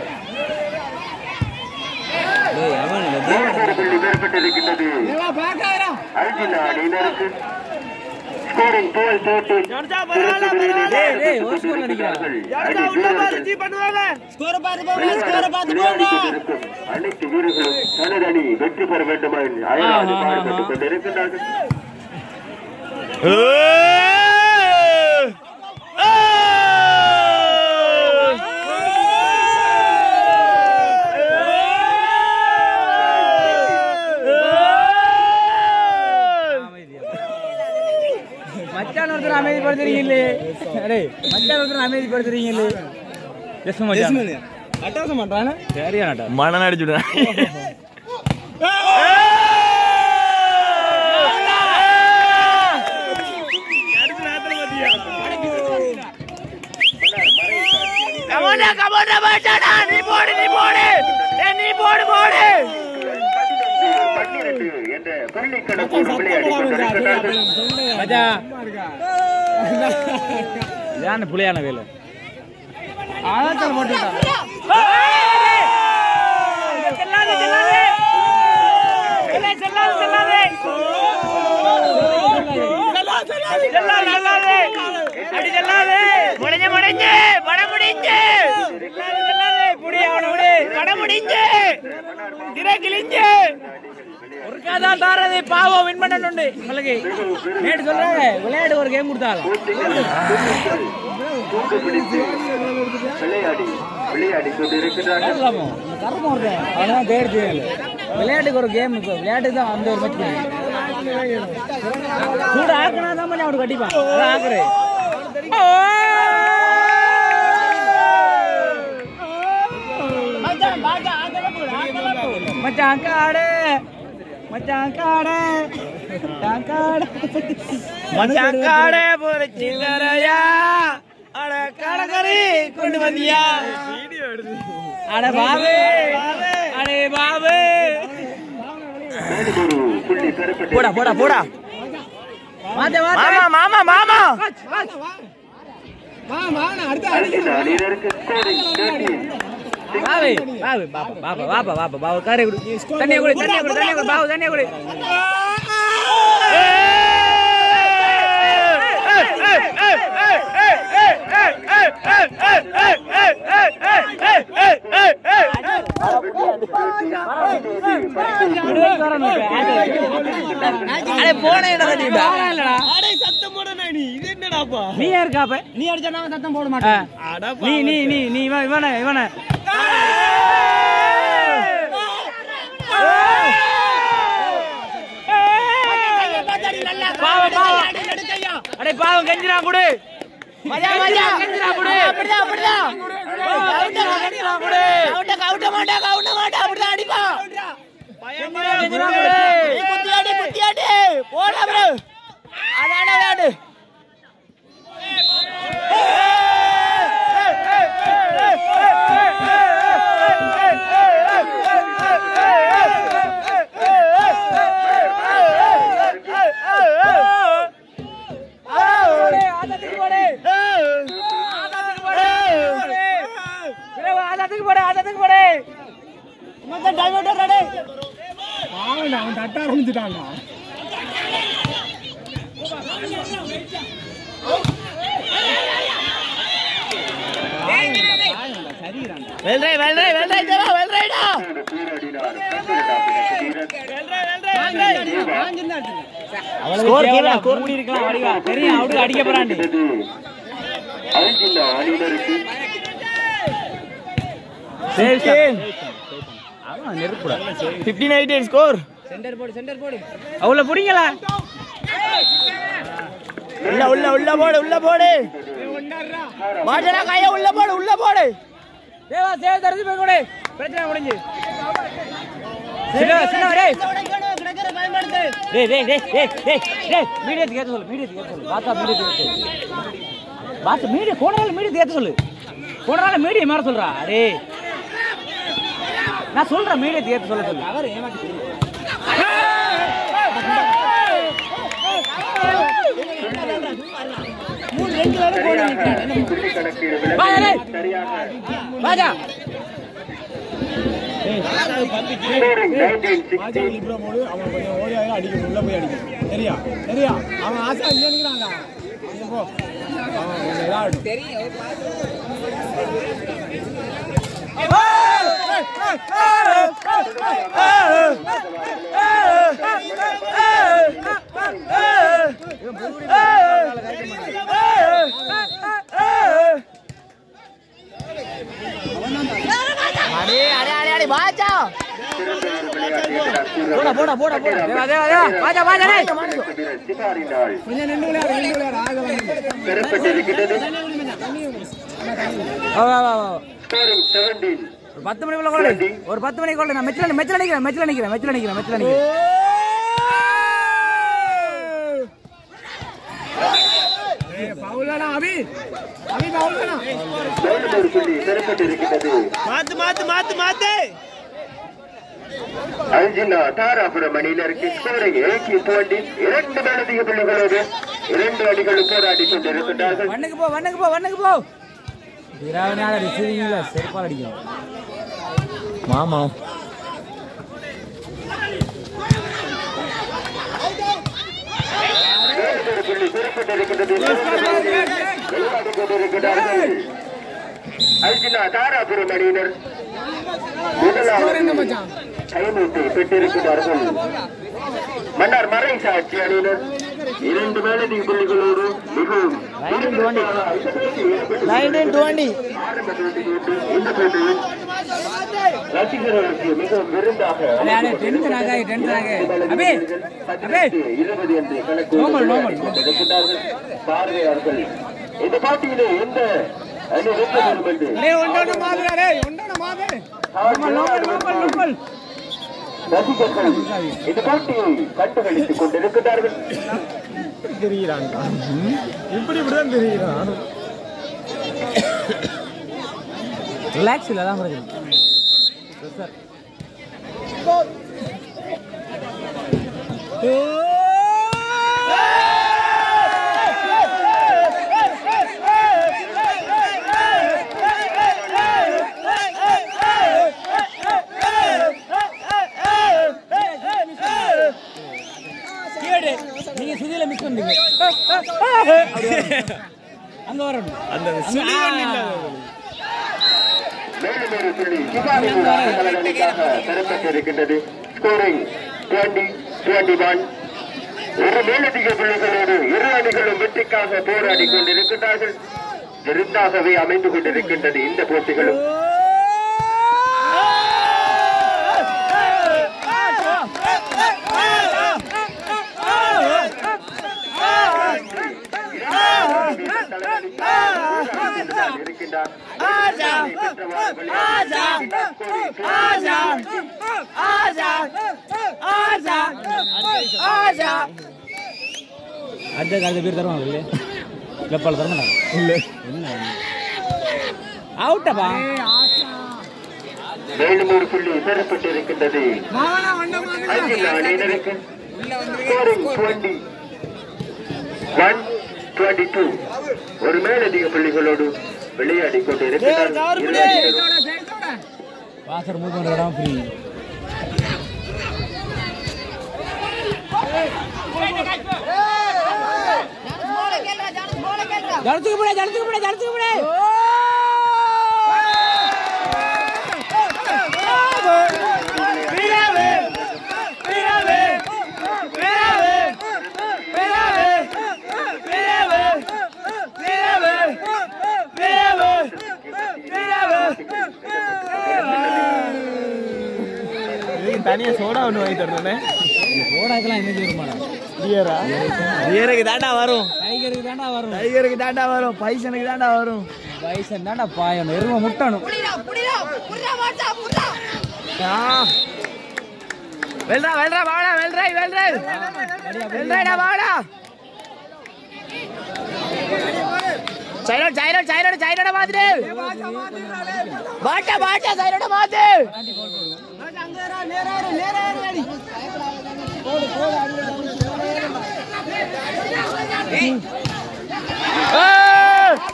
மூன்று புள்ளி பெறப்பட்டிருக்கின்றது எல்லாம் பாக்காதடா அல்ஜினா அணியினருக்கு ஸ்கோரிங் டுவெல் தேர்ட்டீன் டேய், டேய், ஒரு score ல அடிக்கிறான். ஸ்கோர பார்த்து போங்க ஸ்கோர பார்த்து போங்க அனைத்து வீரர்களும் தனது அணி வெற்றி பெற வேண்டுமா என்று அயராது பாடுபட்டுக் கொண்டிருக்கின்றார்கள் மச்சான் ஒருத்தர் அமைதிப்படுத்துறீங்க அடே மச்சான் வந்து அமைதிப்படுத்துறீங்களே ஜெஸ்ம மச்சான் அட்டாசம் பண்றானே சரியா நட்டா மணல் அடிச்சுடுறேன் கமோடா கமோடா பாச்சாடா நீ போடு நீ போடு ஏய், நீ போடு போடு பன்னிரண்டு என்ற புள்ளி கணக்கோடு விளையாடி கொண்டிருக்கிறார்கள் மச்சா யானை புளியான வேலை அதான் போட்டுட்டான் செல்லாதே செல்லாதே செல்லாதே செல்லாதே செல்லாதே செல்லாதே அடி செல்லாதே முடிஞ்சு முடிஞ்சு படம் முடிஞ்சு செல்லாதே புடி அவனை விடு படம் முடிஞ்சு திரை கிழிஞ்சு ஒருக்காதான் தாரது பாவம் வின் பண்ணணுண்டு உங்களுக்கு நேற்று சொல்றாங்க விளையாடு ஒரு கேம் கொடுத்தாலும் தூக்கு பிடித்து விளையாடி விளையாடி கொண்டிருக்கிறார்கள் இல்லாமோ இந்த கருமம் ஒரு அதான் தேர் செய்யல விளையாட்டுக்கு ஒரு கேம் இப்போ விளையாட்டுக்கு தான் அந்த ஒரு மேட்ச் கூட ஆக்கினா தான் பண்ணி அவனுக்கு கட்டிப்பான் அதான் ஆக்குறேன் மச்சான் காடு மச்சான் காடு மச்சான் காடு மச்சான் காடே போற சில்லறையா அட கடற்கரை கொண்டு வந்தியா அட பாபு அடே பாபு மேலும் ஒரு புள்ளி பெறப்பட்டு போடா போடா போடா மாத்த மாமா மாமா மாமா அடுத்த அணியினருக்கு ஸ்கோரிங் தேர்ட்டீன் பாபு பாபு பாபா பாபா பாபா பாபா பாபு காரை குடு தண்ணியை குடி தண்ணியை குடி தண்ணியை குடி பாபு தண்ணியை குடி அடே போன இடம் தட்டிட்டா நீ யாருக்காப்ப நீ அடிச்சா நாங்க சத்தம் போட மாட்டோம் நீ நீ நீ நீ இவன் இவன இவன பாவம் பாவம் அடே பாவம் கஞ்சிரா குடு கஞ்சிரா குடு அப்படிதான் அப்படிதான் கஞ்சிரா குடு கவுட்ட கவுட்ட மாட்டா கவுட்ட மாட்டா அப்படிதான் அடிப்பா கஞ்சிரா குடு குத்தியாடி குத்தியாடி போடா ப்ரோ அதான விளையாடு ஆதத்துக்கு போடு ஆதத்துக்கு போடு மொத்தம் டைம் அவுட் ரெடி அவன் தட்ட ஆரம்பிச்சுட்டான்டா வெல்ரை வெல்ரை வெல்ரை ஜரா வெல்ரைடா போராடினார் பன்னிரண்டாம் ஸ்கோர் கீழே ஸ்கோர் கூடி இருக்கலாம் வடிவா தெரியும் அவடு அடிக்க போறாண்டி அருகில் அணியினருக்கு அவன் நெருப்புடா 15 8 ஸ்கோர் சென்டர் போடு சென்டர் போடு அவ்வளவு புடிங்களா உள்ள உள்ள உள்ள போடு உள்ள போடு வாஜனா கைய உள்ள போடு உள்ள போடு தேவா தேவ தரது போய் கொடு பிரச்சனை முடிஞ்சு சின்ன சின்ன டேய் டேய் டேய் டேய் டேய் டேய் டேய் மீடியத்துக்கு ஏத்த சொல்லு மீடியத்துக்கு ஏத்த சொல்லு பாத்தா மீடியத்துக்கு ஏத்த சொல்லு பாத்து மீடிய கோணால மீடியத்துக்கு ஏத்த சொல்லு கோணால மீடிய மாற சொல்றா டேய் நான் சொல்றேன் மீடியத்துக்கு ஏத்த சொல்ல சொல்லு அவர் ஏமாத்தி புள்ளி கணக்கில் வா, விலகி டேய். சரியாக வாஜா scoring 19-16 ப்ரோ போடு அவன் கொஞ்சம் ஓடி ஆகி அடிக்கணும் உள்ள போய் அடிக்கணும் சரியா சரியா அவன் ஆசை இங்கே நிற்கிறான்டா அங்கே போ அவன் கொஞ்சம் இதாகட்டும் அடே அடே அடே அடே வாஜா சிறந்த ஒரு விளையாட்டு போடா போடா போடா போடா தேவா தேவா தேவா வாஜா வாஜா டேய் வீரர் சிகாரினால் கொஞ்சம் நின்று விளையாடு நின்று விளையாடு ஆக வந்து பெறப்பட்டிருக்கிறது வா, வா, வா, வா. ஸ்கோரிங் செவன்டீன் ஒரு பத்து மணிக்குள்ள கொள்ளு ஒரு பத்து மணிக்கு கொள்ளு நான் மெச்சில மெச்சில நிக்கிறேன் மெச்சில நிக்கிறேன் மெச்சில நிக்கிறேன் மெச்சில நிக்கிறேன் பவுல் வேணாம் அபி அபி பவுல் வேணாம் மேலும் ஒரு புள்ளி பெறப்பட்டிருக்கிறது மாத்து மாத்து மாத்து மாத்து அல்ஜினா தாராபுரம் அணியினருக்கு ஸ்கோரிங் ஏகி டுவெண்டி இரண்டு மேலதிக புள்ளிகளோடு இரண்டு அணிகளும் போராடி கொண்டிருக்கிறார்கள் வண்ணுக்கு போ வண்ணுக்கு போ வண்ணுக்கு போ விராவனால ரிசீவிங்ல செருப்பால் அடிக்கும் மாமா மேலும் ஒரு புள்ளி பெறப்பட்டிருக்கிறது விளையாடி கொண்டிருக்கிறார்கள் அல்ஜினா தாராபுரம் அணியினர் முதலாவது கைமூட்டை பெற்றிருக்கிறார்கள் மன்னார் மறை சாட்சி அணியினர் இரண்டு மேலதிக புள்ளிகளோடு மிகவும் நைன்டீன் டுவெண்ட்டி ஆரம்ப போட்டியோடு இந்த போட்டியில் ரசிகர்களுக்கு மிகவும் விருந்தாக டென்ஷன் ஆகாய் டென்ஷன் ஆகாய் அபி அபி இருபது என்று கணக்கு இருக்கிறார்கள் பார்வையாளர்கள் இந்த போட்டியிலே எந்த அணி வெற்றி பெறும் என்று டேய் ஒண்டோட மாதிரி டேய் ஒண்டோட மாதிரி நோமல் ரசிகர்கள் இந்த போட்டியை கண்டுகளித்துக் கொண்டிருக்கிறார்கள் தெரிகிறான் இப்படி இப்படிதான் தெரிகிறான் ரிலாக்ஸ் இல்ல அதான் இருக்குது நீங்க சுதியில மிஸ் பண்றீங்க அங்க வரணும் அந்த சுழி மேலும் ஒரு புள்ளி சிகாரின் ஆட்டக்காரர் அணிக்காக பெறப்பட்டிருக்கின்றது ஸ்கோரிங் டுவெண்டி டுவெண்டி ஒன் ஒரு மேலதிக புள்ளிகளோடு இரு அணிகளும் வெற்றிக்காக போராடி கொண்டிருக்கிறார்கள் விருந்தாகவே அமைந்து கொண்டிருக்கின்றது இந்த போட்டிகளும் இருக்கின்றார் அடுத்த காலத்து பேர் தருவாங்க இல்லையா லெப்பால் தர மாட்டாங்க இல்ல என்ன அவுட்டப்பா மேலும் ஒரு புள்ளி பெறப்பட்டிருக்கின்றது மாவனா ஒண்ட மாதிரி அர்ஜுனா அணியினருக்கு scoring twenty one twenty two ஒரு மேலதிக புள்ளிகளோடு விளையாடி கொண்டிருக்கிறார் இரு அணியினரும் சேர்த்தோட வாசர் மூவ் பண்ற இடம் ஃப்ரீ ஜலத்துக்கு போட ஜலத்துக்கு போட ஜலத்துக்கு போட தனியா சோடா ஒண்ணு வாங்கி தரணும் போடாக்கெல்லாம் என்ன வருமாடா பியரா பியருக்கு தாண்டா வரும் டைகருக்கு தாண்டா வரும் டைகருக்கு தாண்டா வரும் பைசனுக்கு தாண்டா வரும் வயசன் தாண்டா பாயணும் எருமை முட்டணும் வெல்றா வெல்றா வாடா வெல்றா வெல்றா வெல்றாடா வாடா சைரோட சைரோட சைரோட சைரோட மாதிரி பாட்டா பாட்டா சைரோட மாத்து ஏய்!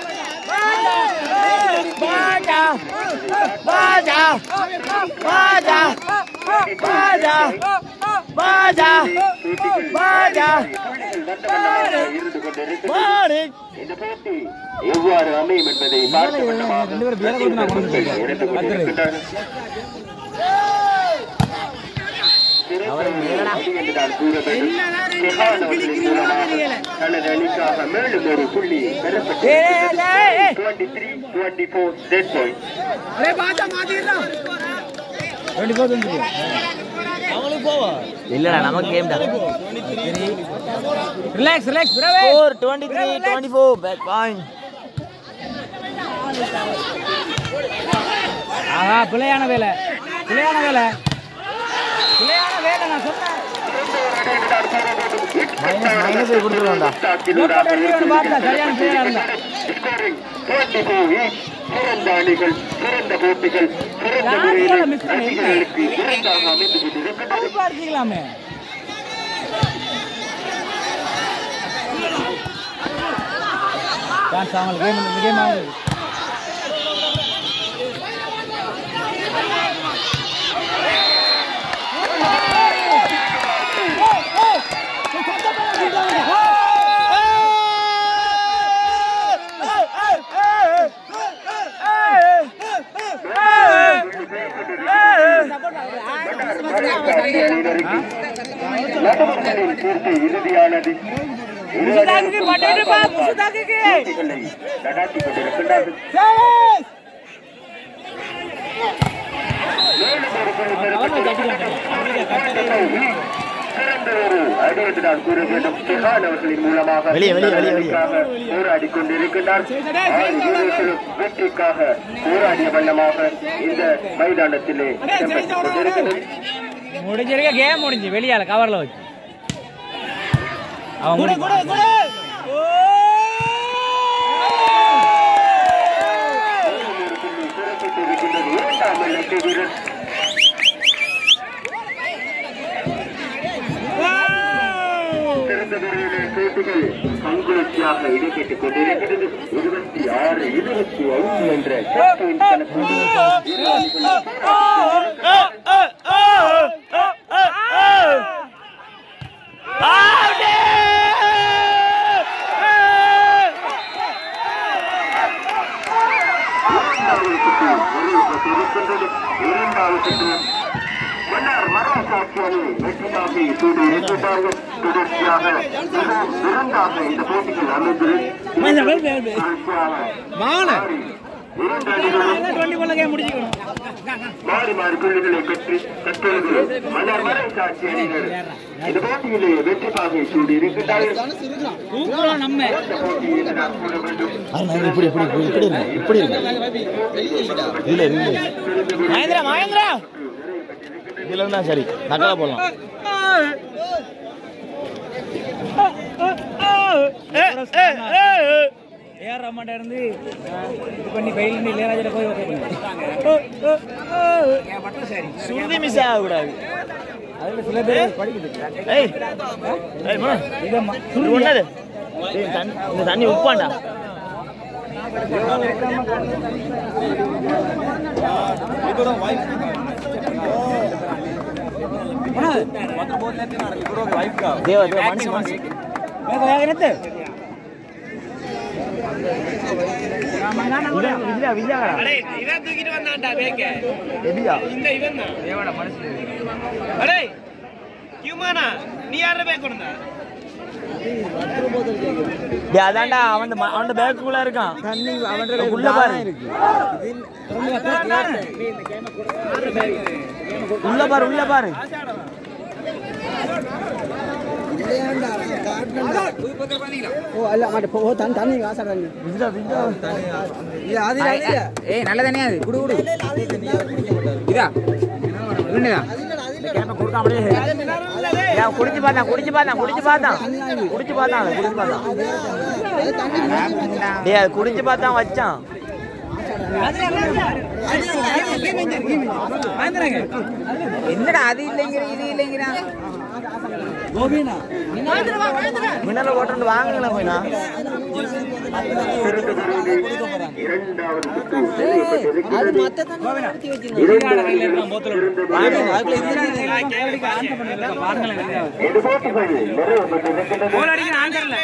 பாட்டா பாட்டா பாட்டா பாட்டா பாட்டா பாட்டா இருந்து கொண்டிருக்கிறது பாடு இந்த போட்டி எவ்வாறு அமையும் என்பதை பார்க்க வண்ணமாக ரெண்டு பேரும் பேரை கொடுத்து நான் கொண்டு ரசிகர்கள் போயிட்டேன். இணைந்து கொண்டிருக்கின்றார்கள். சிறப்பு அணி என்று நான் கூற வேண்டும். செஹான் அவர்களின் மூலமாக தனது அணிக்காக மேலும் ஒரு புள்ளி பெறப்பட்டு 23 24 dead point. அடே பாத்தா மாத்திடலாம் டுவெண்ட்டி ஃபோர் டுவெண்ட்டி அவனுக்கு போவா இல்லடா நமக்கு கேம் தான் ரிலாக்ஸ் ரிலாக்ஸ் பிரவே Score 23 24 back point. ஆஹா பிள்ளையான வேலை பிள்ளையான வேலை பிள்ளையான வேலை நான் சொன்னேன் மைனஸ் மைனஸ் கொடுத்துருவாண்டா நோட் அடிக்கணும் பார்த்தா சரியான பிள்ளையா இருந்தா சிறந்த அணிகள் சிறந்த போட்டிகள் சிறந்த யாரையால முறையில் miss பண்ணி என்ன? ரசிகர்களுக்கு விருந்தாக அமைந்து கொண்டிருக்கின்றது கண்டிப்பா அடிச்சிக்கலாமே சான்ஸ் அவங்களுக்கு கேம் இந்த கேம் ஆகுது நடுவர்களின் தீர்ப்பு இறுதியானது முசுதாக்குக்கு பட்டுட்டுப்பா, முசுதாக்குக்கு. போட்டிகளை நடாத்தி கொண்டிருக்கின்றார்கள் மேலும் ஒரு சிறந்த ஒரு அடி என்று நான் கூற வேண்டும் சுஹான் அவர்களின் மூலமாக வெளியே, வெளியே, வெளியே, வெளியே. வெற்றிக்காக போராடி கொண்டிருக்கின்றார் ஆறு வீரர்களும் வெற்றிக்காக போராடிய வண்ணமாக இந்த மைதானத்திலே இடம்பெற்றுக் கொண்டிருக்கிறது முடிஞ்சிருக்க கேம் முடிஞ்சு வெளியால கவர்ல வச்சு அவன் முடி- ஒரு புள்ளி சிறப்பித்திருக்கின்றது இரண்டாம் எல்லைக்கு வீரர் சிறந்த முறையிலே போட்டிகள் பங்குலட்சியாக இடம்பெற்றுக் கொண்டிருக்கிறது இருபத்தி ஆறு இருபத்தி ஐந்து என்ற செட் பாயிண்ட் கணக்கோடு இரு அணிகளும் இரண்டாவது சுற்று நிறைவேற்றிருக்கின்றது இரண்டாவது சுற்று மன்னர் மராசாட்சி அணி வெற்றியாக சூடு இருக்கின்றார்கள் தொடர்ச்சியாக மிகவும் சிறந்தாக இந்த போட்டிகள் அமைந்தது தொடர்ச்சியாக இரண்டு அணிகளும் டுவெண்ட்டி போல கேம் முடிச்சுக்கணும் மாறி மாறி புள்ளிகளை பெற்று தற்பொழுது மன்னர் மராசாட்சி அணிகள் இந்த போட்டியிலே வெற்றி பாகை சூடி இருக்கின்றார்கள் தூக்குறோம் நம்ம இந்த போட்டியில் நான் கூற வேண்டும் இப்படி இப்படி இப்படி இப்படி இருக்கு இப்படி இருக்கு இல்ல இல்ல மகேந்திரா மகேந்திரா இதுல இருந்தா சரி நக்கலா போடலாம் ஏஆர் ரஹ்மான்ட்ட இருந்து இது பண்ணி ஃபெயில் பண்ணி இளையராஜா போய் ஓகே பண்ணி சுருதி மிஸ் ஆகக்கூடாது அதுல சில பேர் படிக்குது ஏய் ஏய் மோ இதம்மா இது ஒண்ணது ஏய், தண்ணி- இந்த தண்ணி உப்பாண்டா தேவ தேவ மனசு மனசு வேக வேக நிறுத்து விஜயா விஜயாடா இவன் தூக்கிட்டு வந்தான்டா வேக்க எபியா இந்த இவன் தான் அடே ஹியூமனா நீ யார பேக் கொண்டா டேய் அதான்டா அவன் அவன் பேக்குள்ள இருக்கான் அவன் உள்ள பாரு உள்ள பாரு உள்ள பாரு விஜயா விஜயா ஏய் நல்ல தனியா அது குடு குடு இதா இவனுதா கொடுத்தான் அப்படியே ஏன் குடிச்சு பார்த்தான் குடிச்சு பார்த்தான் குடிச்சு பார்த்தான் குடிச்சு பார்த்தான் அதை குடிச்சு பார்த்தான் டேய் அது குடிச்சு பார்த்தான் வச்சான் என்னடா அது இல்லைங்கிற இது இல்லைங்கிற மின்னல ஓட்டு வாங்குங்களா போயினா இரண்டாவது சுற்று நிறைவேற்றிருக்கிறது இரண்டு அணிகளும் சிறந்த இந்த போட்டிகள் நிறைவேற்றிருக்கின்றது கோல் அடிக்கிற ஆங்கர்ல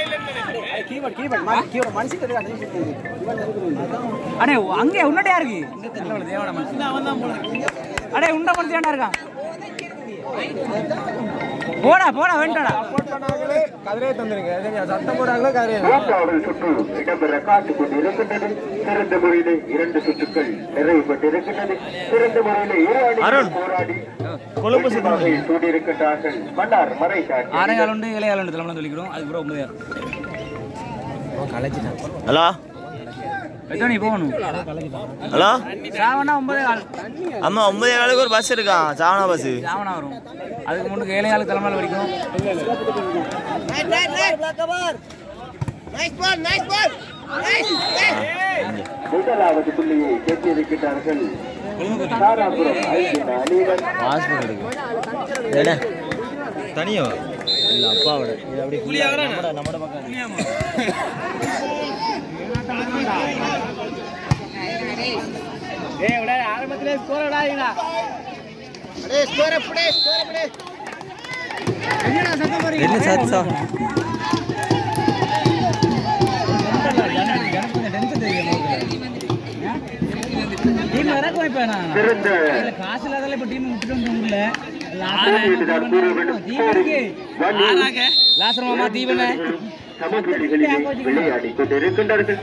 அடே அங்கே உன்னடையா இருக்கு அடே உண்ட மனுஷன் இருக்கான் போடா போடா வேண்டாடா சப்போர்ட் பண்ணாங்களே கதிரையை தந்துருங்க சரியா? சத்தம் போடாங்களே கதிரையை மூன்றாவது சுற்று இடம்பெற காத்துக் கொண்டிருக்கின்றது சிறந்த முறையிலே இரண்டு சுற்றுக்கள் நிறைவு பெற்றிருக்கின்றது சிறந்த முறையிலே இரு அணிகள் போராடி கொழும்பு சுற்றுவகையில் சூடியிருக்கின்றார்கள் மன்னார் மறை ஆரையால் உண்டு இளையால் உண்டு தலைமை சொல்லிக்கிறோம் அதுக்கப்புறம் ஒன்பதாயிரம் ஹலோ எத்தனை நீ போகணும் ஹலோ சாவனா ஒன்பதே கால் அம்மா ஒன்பதே காலுக்கு ஒரு பஸ் இருக்கான் சாவனா பஸ் சாவனா வரும் அதுக்கு முன்னுக்கு ஏழையாளுக்கு தலைமையில் வரைக்கும் முதலாவது புள்ளியை கேட்டிருக்கிறார்கள் தாராபுரம் ஐந்து அணியினர் தனியா இல்ல அப்பாவோட இது அப்படி ஏய் விட ஆரம்பத்திலே ஸ்கோர் விடாதீங்கடா என்ன சாத்தா டீம் இறக்கும் இப்போ நான் சிறந்த காசு இல்லாதால இப்போ டீம் விட்டுட்டு வந்து ஊர்ல போட்டியிடுதார் கூற வேண்டும் ஸ்கோரிங் ஒன் லாசரமாமா தீவன சமபுள்ளிகளிலே விளையாடிக் கொண்டிருக்கின்றார்கள்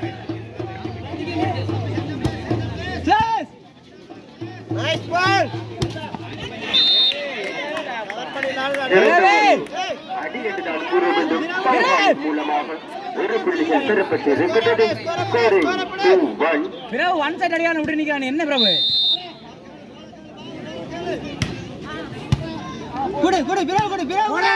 அடி என்று நான் கூற வேண்டும் பவுல் மூலமாக ஒரு புள்ளிகள் பெறப்பட்டு இருக்கின்றது scoring two one Prabhu one side அடியான விட்டு நிக்கிறான் என்ன பிரபு குடு குடு பிரபு குடு பிரபு குடு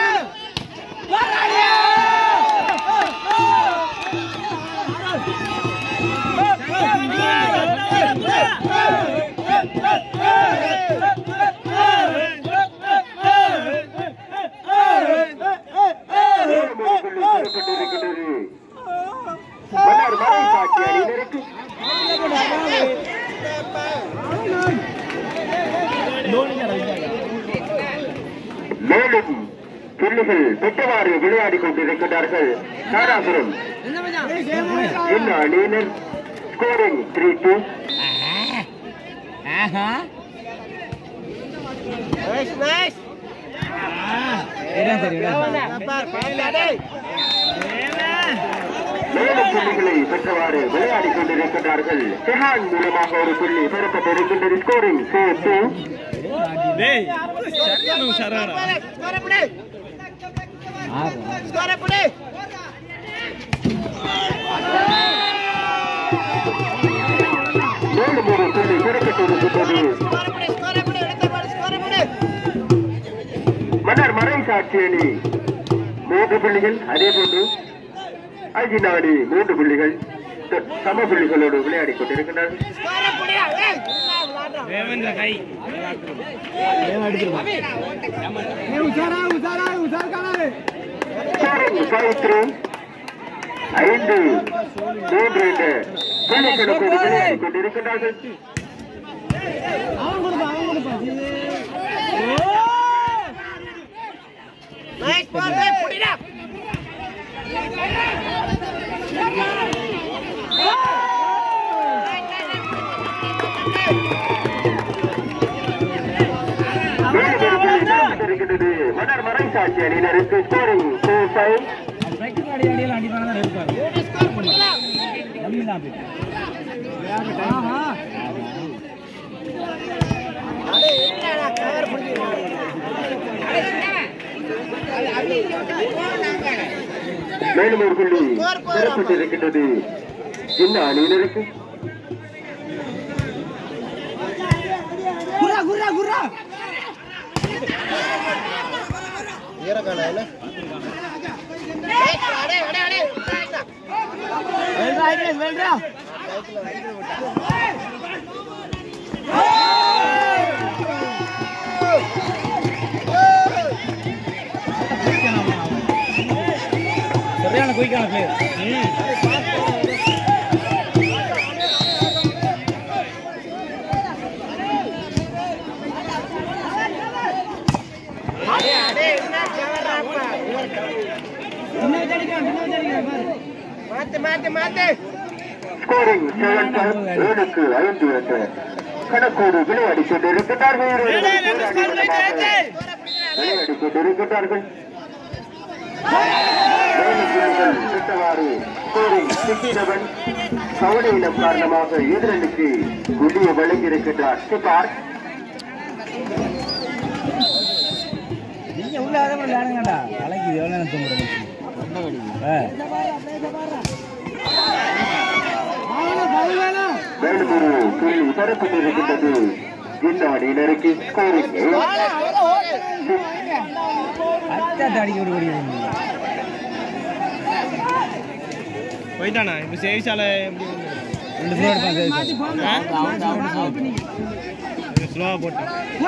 பெறப்பட்டிருக்கின்றது மன்னார் மறை சாட்சி அணியினருக்கு மேலும் புள்ளிகள் பெற்றவாறு விளையாடிக் கொண்டிருக்கிறார்கள் தாராபுரம் என்ன அணியினர் ஸ்கோரிங் த்ரீ டூ மேலும் புள்ளிகளை பெற்றவாறு விளையாடிக் கொண்டிருக்கிறார்கள் செஹான் மூலமாக ஒரு புள்ளி பெறப்பட்டிருக்கின்றது ஸ்கோரிங் ஃபோர் டூ மேலும் ஒரு புள்ளி பெறப்பட்டிருக்கின்றது மன்னர் மறை சாட்சி அணி மூன்று புள்ளிகள் அதே போன்று அஜினா அணி மூன்று புள்ளிகள் த- சம புள்ளிகளோடு விளையாடிக் கொண்டிருக்கிறார்கள் தேவேந்திர கை உஷாரா உஷாரா உஷார் காணாது ஸ்கோரிங் ஃபைவ் த்ரீ ஐந்து மூன்று என்ற புள்ளிகளோடு விளையாடிக் கொண்டிருக்கிறார்கள் மேலும் ஒரு புள்ளி பெறப்பட்டிருக்கிறது மன்னர் மறை சாட்சி அணியினருக்கு ஸ்கோரிங் ஃபோர் ஃபைவ் பிராக்டிஸ் அடி அடியெல்லாம் அடிப்பாங்க தான் இருப்பாரு கம்மி தான் அப்படி. ஆஹா. மேலும் ஒரு புள்ளி பெறப்பட்டிருக்கின்றது இந்த அணியினருக்கு குர்ரா குர்ரா குர்ரா வெல்றா ஐபிஎஸ் வெல்றா சரியான குயிக்கான பிளேயர் ஸ்கோரிங் செவன் ஃபைவ் ஏழுக்கு ஐந்து என்ற கணக்கோடு விளையாடிக் கொண்டிருக்கிறார்கள் விளையாடி கொண்டிருக்கின்றார்கள் மேலும் விட்டவாறு ஸ்கோரிங் சிக்ஸ் செவன் கவலையினம் காரணமாக எதிரனுக்கு குடிய வழங்கியிருக்கின்றார் சிபார் நீங்க உள்ள அதை கூட விளையாடுங்கடா அழைக்குது எவ்வளோ நேரம் தூங்குறது மேலும் ஒரு புள்ளி தரப்பட்டிருக்கின்றது இந்த அணியினருக்கு ஸ்கோரிங் அச்சாத்த அடிக்க விட முடியாது போயிட்டானா இப்போ சேவிச்சால எப்படி ரெண்டு ஸ்லோ எடுப்பான் சரி ஸ்லோவாக போட்டான்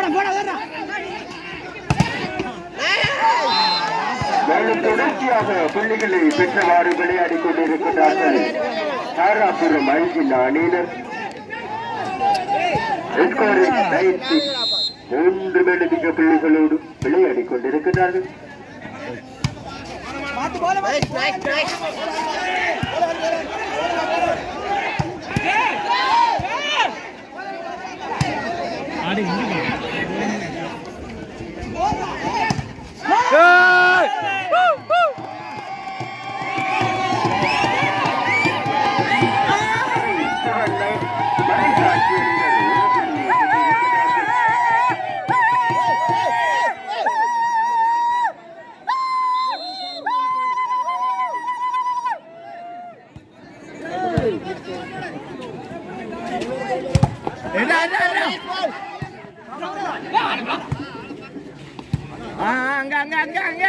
மேலும் தொடர்ச்சியாக புள்ளிகளை பெற்றவாறு விளையாடி கொண்டிருக்கிறார்கள் தாராபுரம் அழகின் அணியினர் ஸ்கோரிங் நைன் சிக்ஸ் மூன்று மேலதிக புள்ளிகளோடு விளையாடி கொண்டிருக்கிறார்கள் மறைசாட்சி அணியினர் ஒரு புள்ளியை பெற்றிருக்கிறார்கள். அங்க அங்க அங்க அங்க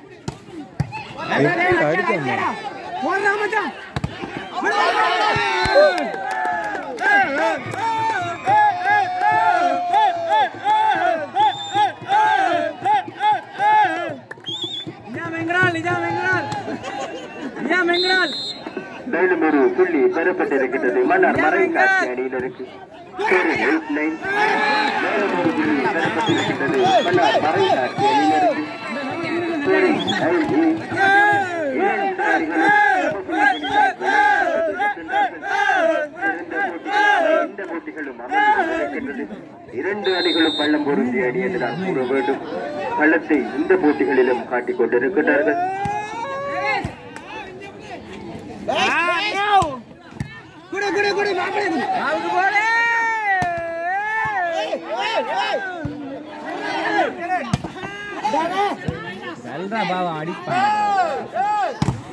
மேலும் ஒரு புள்ளி பெறப்பட்டிருக்கின்றது மன்னர் மறைசாட்சி அணியினருக்கு ஸ்கோரிங் எயிட் நைன் மேலும் ஒரு புள்ளி பெறப்பட்டிருக்கின்றது மன்னர் மறைசாட்சி அணியினருக்கு ஸ்கோரிங் நைன் எயிட் இரண்டு அணிகளும் இந்த போட்டிகளும் அமைந்திருக்கின்றது இரண்டு அணிகளும் பள்ளம் பொருந்திய அணி என்று நான் கூற வேண்டும் பள்ளத்தை இந்த போட்டிகளிலும் காட்டிக் கொண்டிருக்கிறார்கள் சொல்றா பாவம் அடிப்பான்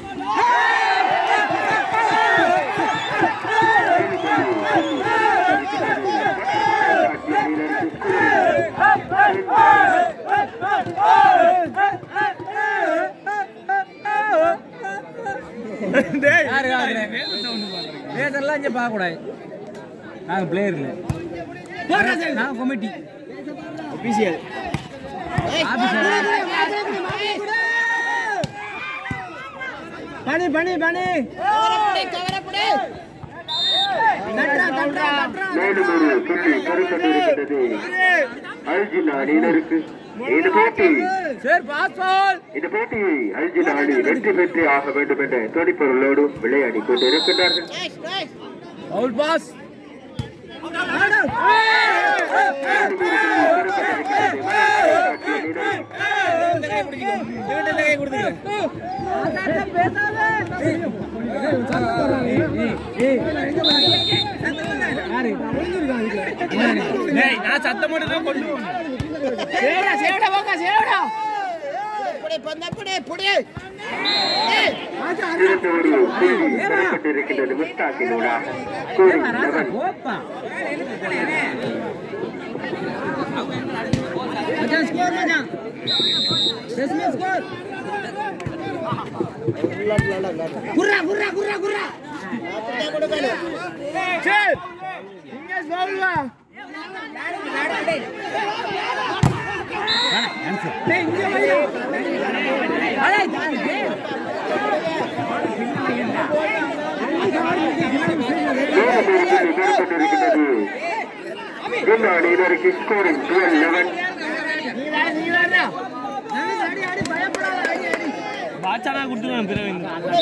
யாரு யாரு பேசலாம் இங்க பார்க்க கூடாது நாங்க பிளேயர் இல்ல நான் கமிட்டி ஒபிசியல் பனி பனி பனி மேலும் ஒரு புள்ளி பெறப்பட்டிருக்கிறது அர்ஜுன் அணியினருக்கு இந்த போட்டி சரி பாஸ் பால் இந்த போட்டியை அர்ஜுன் அணி வெற்றி பெற்றே ஆக வேண்டும் என்ற துடிப்பொருளோடு விளையாடி கொண்டிருக்கிறார்கள் பவுல் பாஸ் மேலும் ஒரு புள்ளி பெறப்பட்டிருக்கிறது மலைநாட்டு அணியினருக்கு. நான் சத்தம் மட்டும் தான் கொண்டு சிறந்த ஒரு புள்ளி பெறப்பட்டிருக்கிறது முஸ்தாக்கினூடாக ஸ்கோரிங் லெவன் ஓப்பா மச்சான் ஸ்கோர் மச்சான் டெஸ்மே ஸ்கோர் குர்ரா குர்ரா குர்ரா குர்ரா சரி இங்க சொல்வா டேய் இங்க வையா அடே டேய் மேலும் ஒரு புள்ளி பெறப்பட்டிருக்கிறது இந்த அணியினருக்கு ஸ்கோரிங் டுவெல் லெவன் பாச்சானா கொடுத்துருவேன் பிறகு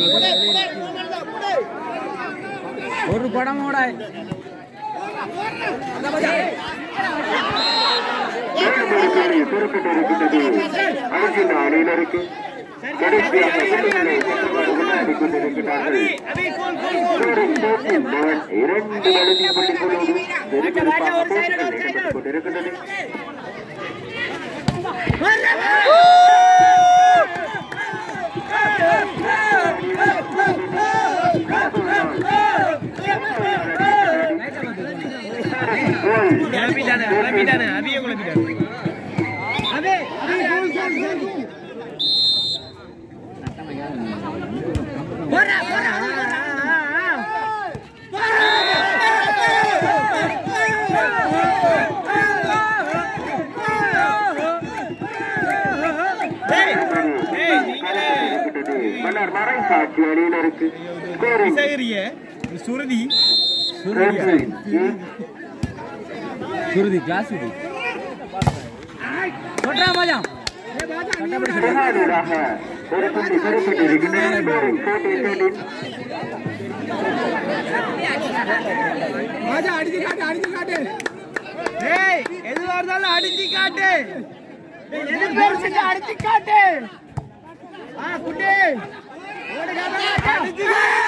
ஒரு படம் கூட மேலும் ஒரு புள்ளி குறிப்பிட்டு இருக்கின்றது அர்ஜுன் அணியினருக்கு கடைசியாக புள்ளிகளை பெற்றவாறு விளையாடி கொண்டிருக்கிறார்கள் சூரன் தோற்றின் மகன் இரண்டு வலதிய புள்ளிகளோடு பெருக்கெடுப்பாக போட்டிகள் நடைபெற்றுக் கொண்டிருக்கின்றது கோல் கிளம்பிட்டானு கிளம்பிட்டானு அபிய கிளம்பிட்டானு மன்னர் மறைசாட்சி அணியினருக்கு ஸ்கோரிங் சேகரிய சுருதி சுருதி கிளாஸ் சுருதி சொல்றா மஜா பிரகாதூராக ஒரு புள்ளி குறிப்பிட்டிருக்கின்றன ஸ்கோரிங் போட்டி தேர்ட்டின் ராஜா அடிச்சு காட்டு அடிச்சு காட்டு ஏய் எதுவா இருந்தாலும் அடிச்சு காட்டு எது பேர் செஞ்சு அடிச்சு காட்டு ஆ குட்டி ஓடு காட்டு அடிச்சு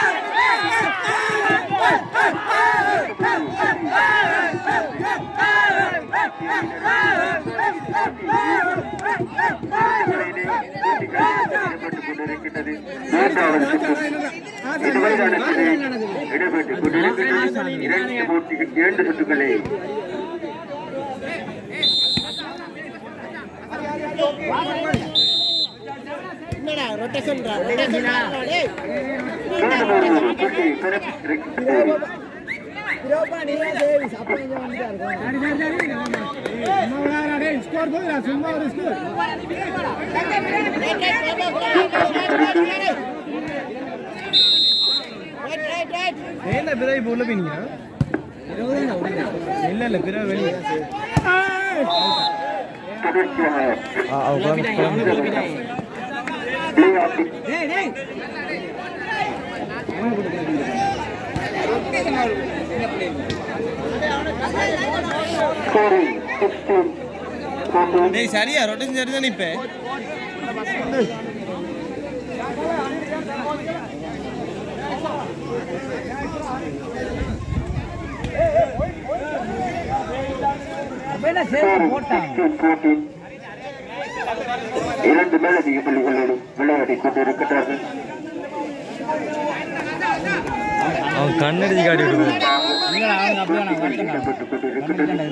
இடம்பெற்றுக் கொண்டிருக்கின்றது மூன்றாவது சுற்று இது மைதானத்திலே இடம்பெற்றுக் கொண்டிருக்கின்றது இரண்டு போட்டிகள் இரண்டு சுற்றுகளை மீண்டும் ஒரு புள்ளி பெறப்பட்டிருக்கின்றது ஸ்கோர் போதுடா சும்மா ஒரு ஸ்கோர் ஏன்டா பிறகு இப்போ உள்ள போனீங்க இல்ல இல்ல பிறகு வெளியே தொடர்ச்சியாக play off ல் scoring 16 14 டேய் சரியா ரொட்டேஷன் சரி தானே இப்ப scoring 16 14 இரண்டு மேலதிக புள்ளிகளோடு விளையாடி கொண்டிருக்கிறார்கள் அவன் கண்ணடிச்சு காட்டி விடுவான் இடம்பெற்றுக் கொண்டிருக்கிறது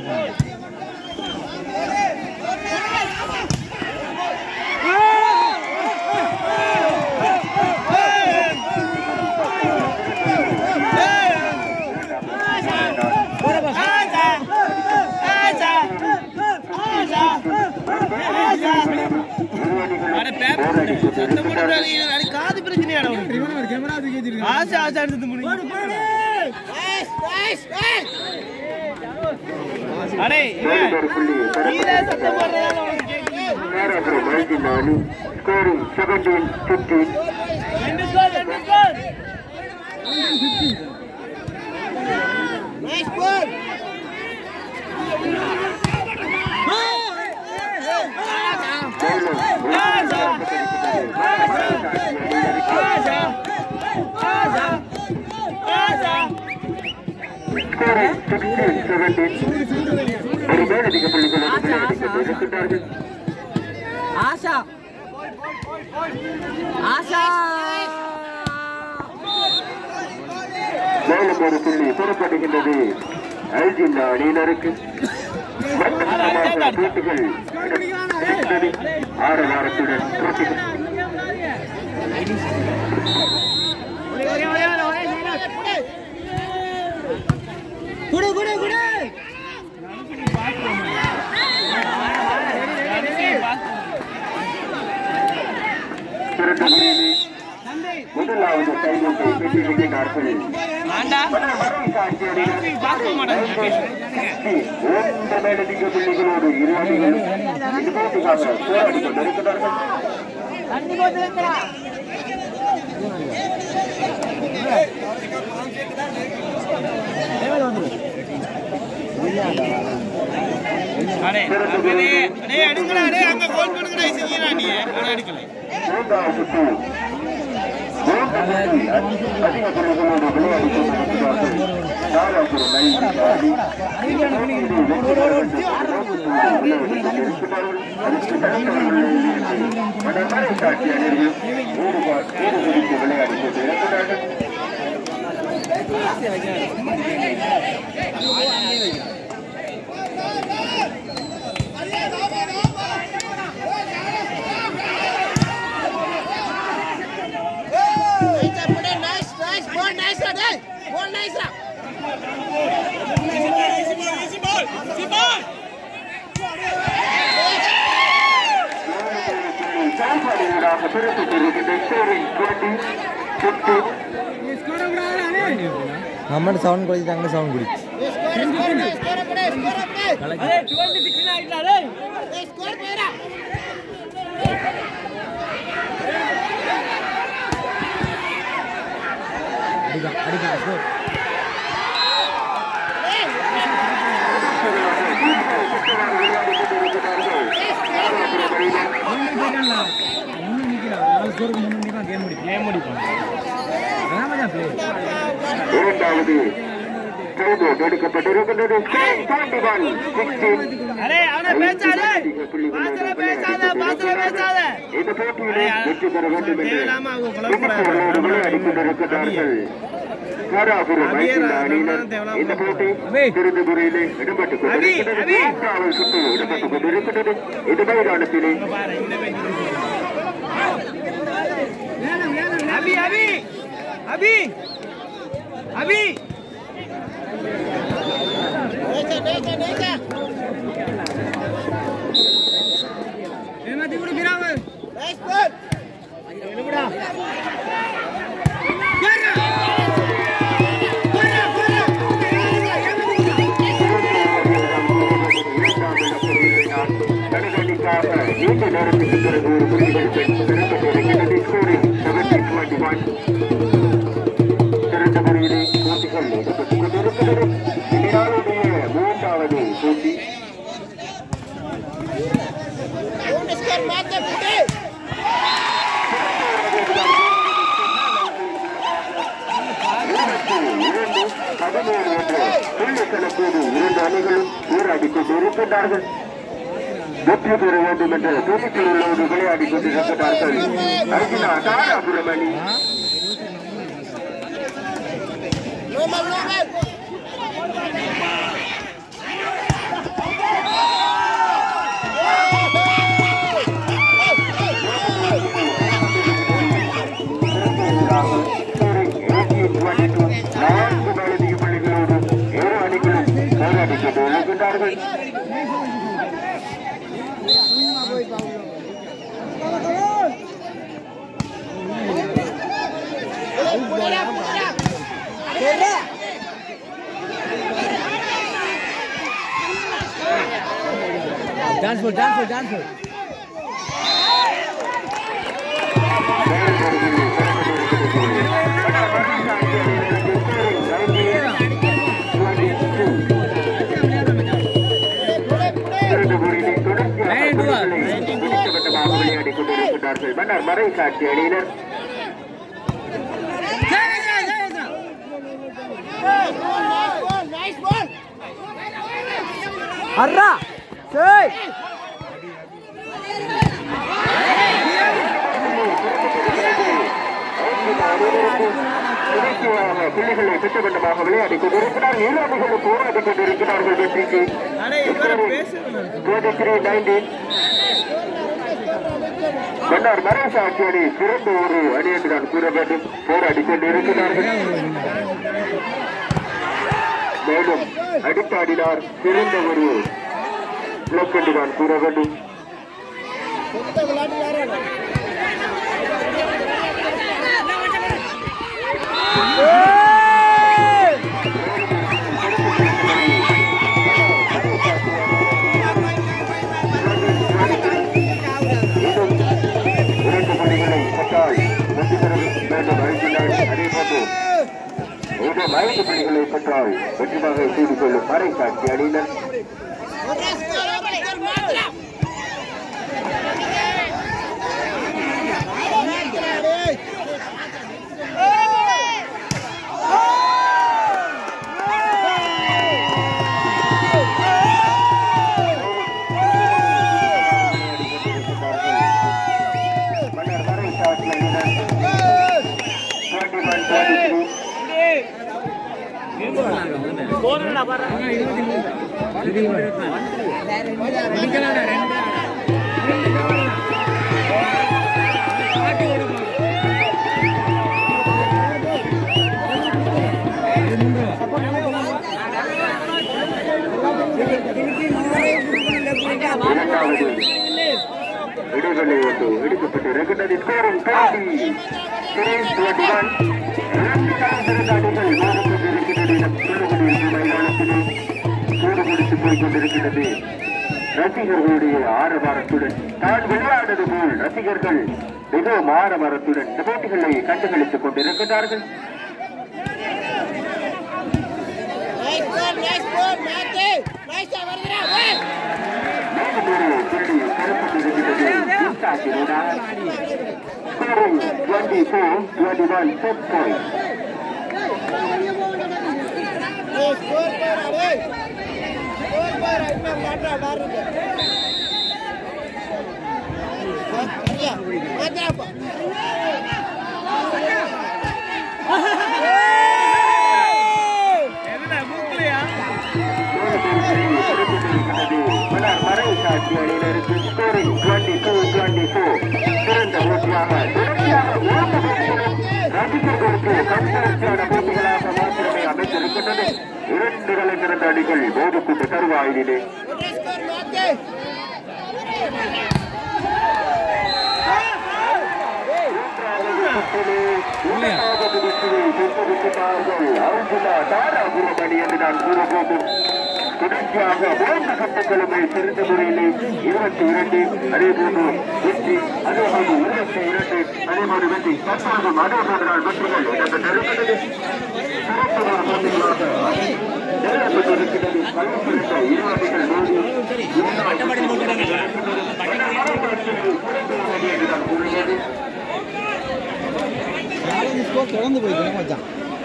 அட பேப்பர் சத்தம் போடுறாங்க அது காது பிரச்சனையாடா உனக்கு கேமரா தூக்கி வச்சிருக்கான் ஆசை ஆசை எடுத்து முடியும் அடே இவன் ஒரு புள்ளி கீழே சத்தம் போடுறதால உனக்கு கேக்குது நேரத்தில் மயங்கினாலு ஸ்கோரிங் செவன்டீன் பிப்டீன் ரெண்டு ஸ்கோர் ரெண்டு ஸ்கோர் ஆசா ஆசா ஆசா ஸ்கோரிங் சிக்ஸ்டீன் செவன்டீன் ஒரு மேலதிக புள்ளிகளோடு விளையாடி கொண்டிருக்கிறார்கள் ஆஷா ஆஷா மேலும் ஒரு புள்ளி புறப்படுகின்றது அல்ஜின்னா அணியினருக்கு வட்டமாக போட்டிகள் நடந்தது. ஆறு வாரத்துடன் போட்டிகள் குடு குடு குடு திருநெல்வேலி முதலாவது கைதொட்டை பெற்றிருக்கிறார்கள் ஆண்டா பார்க்க மாட்டாங்க ஒன்று மேலதிக புள்ளிகளோடு இரு அணிகளும் இது போட்டிக்காக போராடி கொண்டிருக்கிறார்கள் அடே அடே அடே எடுங்கடா அடே அங்க கோல் பண்ணுங்கடா இசைக்கிறா நீ ஆனா எடுக்கல மூன்றாவது சுற்று மூன்றாவது அதிக புள்ளிகளோடு விளையாடி கொண்டிருக்கிறார்கள் தாராபுரம் நைல் ஆடி மனமறை காட்சி அணியில் ஈடுபாடு ஈடுபடுத்தி விளையாடி கொண்டிருக்கிறார்கள் Nice, nice, ball nice, Ade. Ball nice, சாப்பாடுகளாக பெறப்பட்டிருக்கின்ற ஸ்கோரிங் டுவெண்ட்டி ஃபிஃப்டீன் நம்மகிட்ட சவுண்ட் குடிச்சு அங்கே சவுண்ட் குடிச்சு இரண்டாவது கைது எடுக்கப்பட்டிருக்கின்றது டுவெண்ட்டி ஒன் சிக்ஸ்டீன் அடே அவன பேசாதே பாசல பேசாத பாசல பேசாத இந்த போட்டியிலே வெற்றி பெற வேண்டும் என்று தேவையில்லாம அவங்க குழப்பறாங்க. விமர்சகர்களோடு விளையாடிக் கொண்டிருக்கிறார்கள் காராபுரம் மைசூர் அணியினர் இந்த போட்டி திருந்துபுரியிலே இடம்பெற்றுக் கொண்டிருக்கிறது அபி, அபி. மூன்றாவது சுற்று இடம்பெற்றுக் கொண்டிருக்கிறது இந்த மைதானத்திலே பாரு இந்த பேங்க் அபி அபி அபி அபி தனித்தனிக்காக நீண்ட நேரத்துக்கு பிறகு ஒரு புள்ளிகள் பெறப்பட்டிருக்கிறது ஸ்கோரிங் செவன்டி டுவெண்ட்டி ஒன் சிறந்த முறையிலே போட்டிகள் இடம்பெற்றுக் கொண்டிருக்கிறது இந்நாளுடைய மூன்றாவது போட்டி இரண்டு பதினேழு என்ற புள்ளி கணக்கோடு இரண்டு அணிகளும் போராடிக் கொண்டிருக்கின்றார்கள் வெற்றி பெற வேண்டும் என்ற துணிச்சலோடு விளையாடிக் கொண்டிருக்கிறார்கள் அர்ஜுனா தாராபுரம் அணி நான்கு மேலதிக பள்ளிகளோடு இரு அணிகளும் போராடிக் கொண்டிருக்கின்றார்கள் dance ball dance ball dance ball விளையாடிக் கொண்டிருக்கிறார்கள் மன்னர் மறை காட்சி அணியினர் அர்ரா சேய் தொடர்ச்சியாக பிள்ளைகளை திட்டவட்டமாக விளையாடிக் கொண்டிருக்கிறார்கள் இரு அணிகளும் போராடிக் கொண்டிருக்கிறார்கள் வெற்றிக்கு அடே இவர பேசுறது twenty three nineteen Mannar Maraisatchi அணி சிறந்த ஒரு அணி என்று நான் கூற வேண்டும் போராடிக் கொண்டிருக்கிறார்கள் மேலும் அடித்தாடினார் சிறந்த ஒரு பிளக் என்று நான் கூற வேண்டும் இரண்டு மணிகளை பெற்றால் வெற்றி பெற வேண்டும் அறிவித்தார் அதே போன்று இன்னும் ஐந்து புள்ளிகளை பெற்றால் வெற்றிமாக செய்து கொள்ளும் மறை காட்சி அணியினர் Corre, corre, இரண்டாவது இடைவெளி ஒன்று எடுக்கப்பட்டு regularly scoring twenty three twenty one இரண்டு களத்திலிருந்து அணிகள் மோதிக்கொண்டிருக்கின்றன துள்ளுகுடி மைதானத்திலே சூடு பிடித்துப் போய்க் கொண்டிருக்கிறது ரசிகர்களுடைய ஆரவாரத்துடன் தான் விளையாடுவது போல் ரசிகர்கள் மிகவும் ஆரவாரத்துடன் இந்த போட்டிகளை கண்டுகளித்துக் கொண்டிருக்கிறார்கள் மேலும் ஒரு புள்ளி பெறப்பட்டிருக்கிறது இன்சாட்டினூடாக. Scoring 24, 21 set point. மலர் மறை சாட்சி அணியினருக்கு ஸ்கோரிங் 22, 24. சிறந்த போட்டியாக தொடர்ச்சியாக மூன்று போட்டிகளும் ரசிகர்களுக்கு கண்காட்சியான போட்டிகளாக மாத்திரமே அமைந்திருக்கின்றது இரண்டு கலைஞரந்த அணிகள் மோதுக்குண்டு தருவாயிலே தொடர்ச்சியாக மூன்று கட்டங்களுமே சிறந்த முறையிலே இருபத்தி இரண்டு அதே போன்று வெற்றி அதே போன்று இருபத்தி இரண்டு அதே போன்று வெற்றி தற்போது அதே போன்ற நாள் வெற்றிகள் இடம்பெற்றிருக்கிறது சிறப்பு ஒரு போட்டிகளாக நிறைவேற்றப்பட்டிருக்கிறது கல்விக்குறித்த இருவாதிகள் மோதி கூறியது ஸ்கோர் தொடர்ந்து போயிருக்கு மச்சான்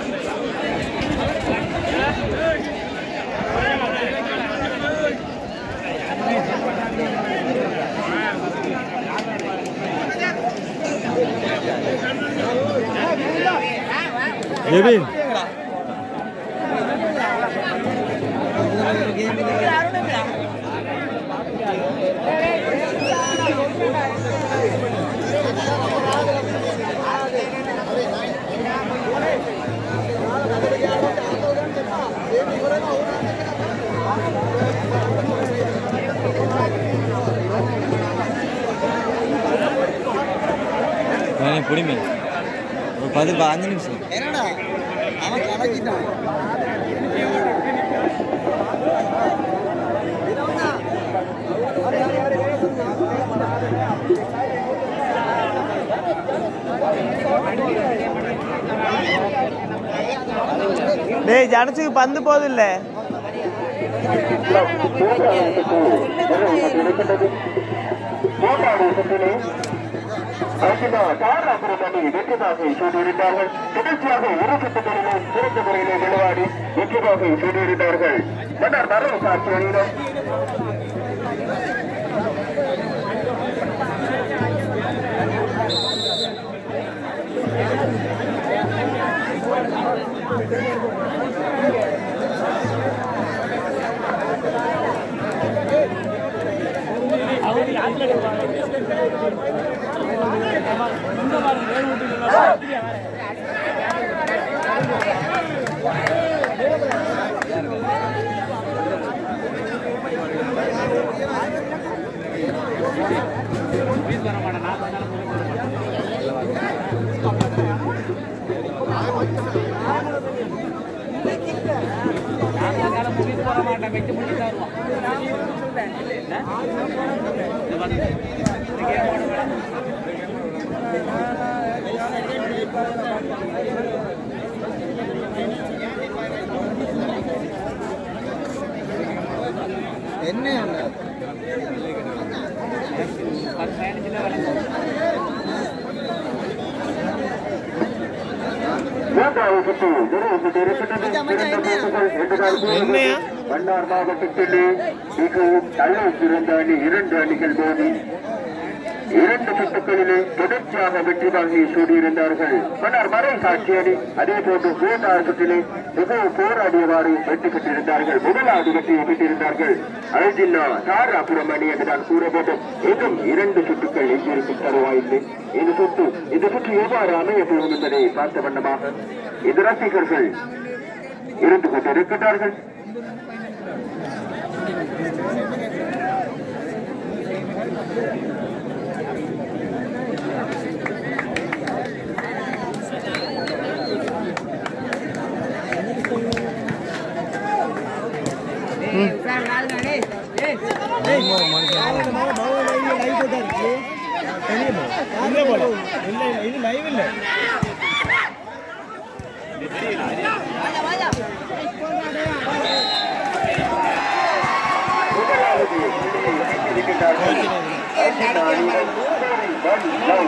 ஜெபின் பொடிமை ஒரு பத்து ப- அஞ்சு நிமிஷம் டேய் ஜனசுக்கு பந்து போதும் இல்ல மூன்றாவது சுற்றிலே அர்ஜுனா தாராபுரம் அணி வெற்றிதாக சூடியிருந்தார்கள் தொடர்ச்சியாக ஒரு சுற்றுகளிலே சிறந்த முறையிலே விளையாடி வெற்றிதாக சூடியிருந்தார்கள் மன்னர் மரண சாட்சி அணியினர் மூன்றாவது சுற்று நிறைவு பெற்றிருக்கிறது சிறந்த போட்டிகள் என்று நான் கூறுவது மன்னார் மாவட்டத்திலே மிகவும் தலை சிறந்த அணி இரண்டு அணிகள் மோதி இரண்டு சுட்டுகளிலே தொடர்ச்சியாக வெற்றி வாங்கி சூடியிருந்தார்கள் மன்னர் மறை சாட்சி அணி அதே போன்று மூன்றாவது சுற்றிலே மிகவும் போராடியவாறு வெற்றி பெற்றிருந்தார்கள் முதலாவது வெற்றியை பெற்றிருந்தார்கள் அல்ஜில்லா தாராபுரம் அணி என்றுதான் கூற வேண்டும் இன்னும் இரண்டு சுட்டுகள் எங்கிருக்கும் தருவாயில்லை இந்த சுற்று இந்த சுற்று எவ்வாறு அமைய போகும் என்பதை பார்த்த வண்ணமாக இந்த ரசிகர்கள் இருந்து கொண்டிருக்கிறார்கள் இல்ல போல இல்ல இல்ல இது லைவ் இல்ல முதலாவது புள்ளியை பெற்றிருக்கிறார்கள் அல்ஜில்லா அணியினர் one love.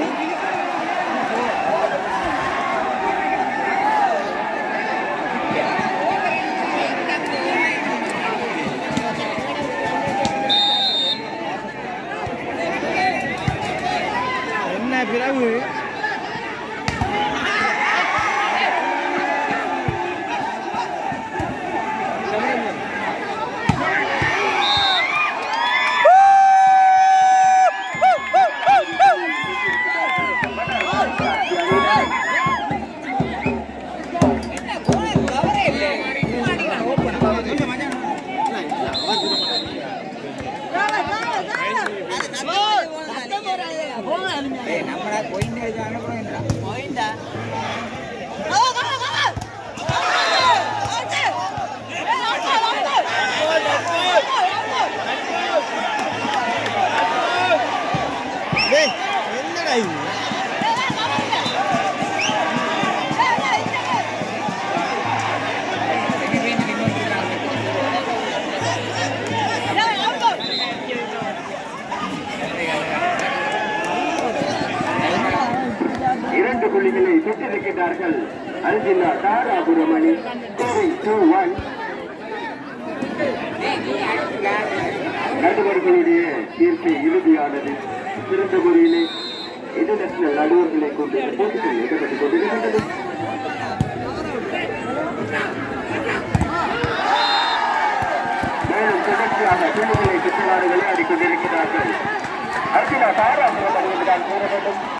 என்ன பிறகு நம்மளா போயிட்டு இருக்காங்க போயின்றா டேய் என்னடா இது இரண்டு புள்ளிகளை பெற்றிருக்கிறார்கள் அல்ஜில்லா தாராபுரம் அணி கோவை டூ ஒன் நடுவர்களுடைய தீர்ப்பு இறுதியானது சிறந்த முறையிலே இன்டர்நேஷனல் நடுவர்களை கொண்டு இந்த போட்டிகள் இடம்பெற்றுக் கொண்டிருக்கின்றது மேலும் தொடர்ச்சியாக புள்ளிகளை பெற்றுமாறு விளையாடிக் கொண்டிருக்கிறார்கள் அர்ஜுனா தாராபுரம் அணி என்றுதான் கூற வேண்டும்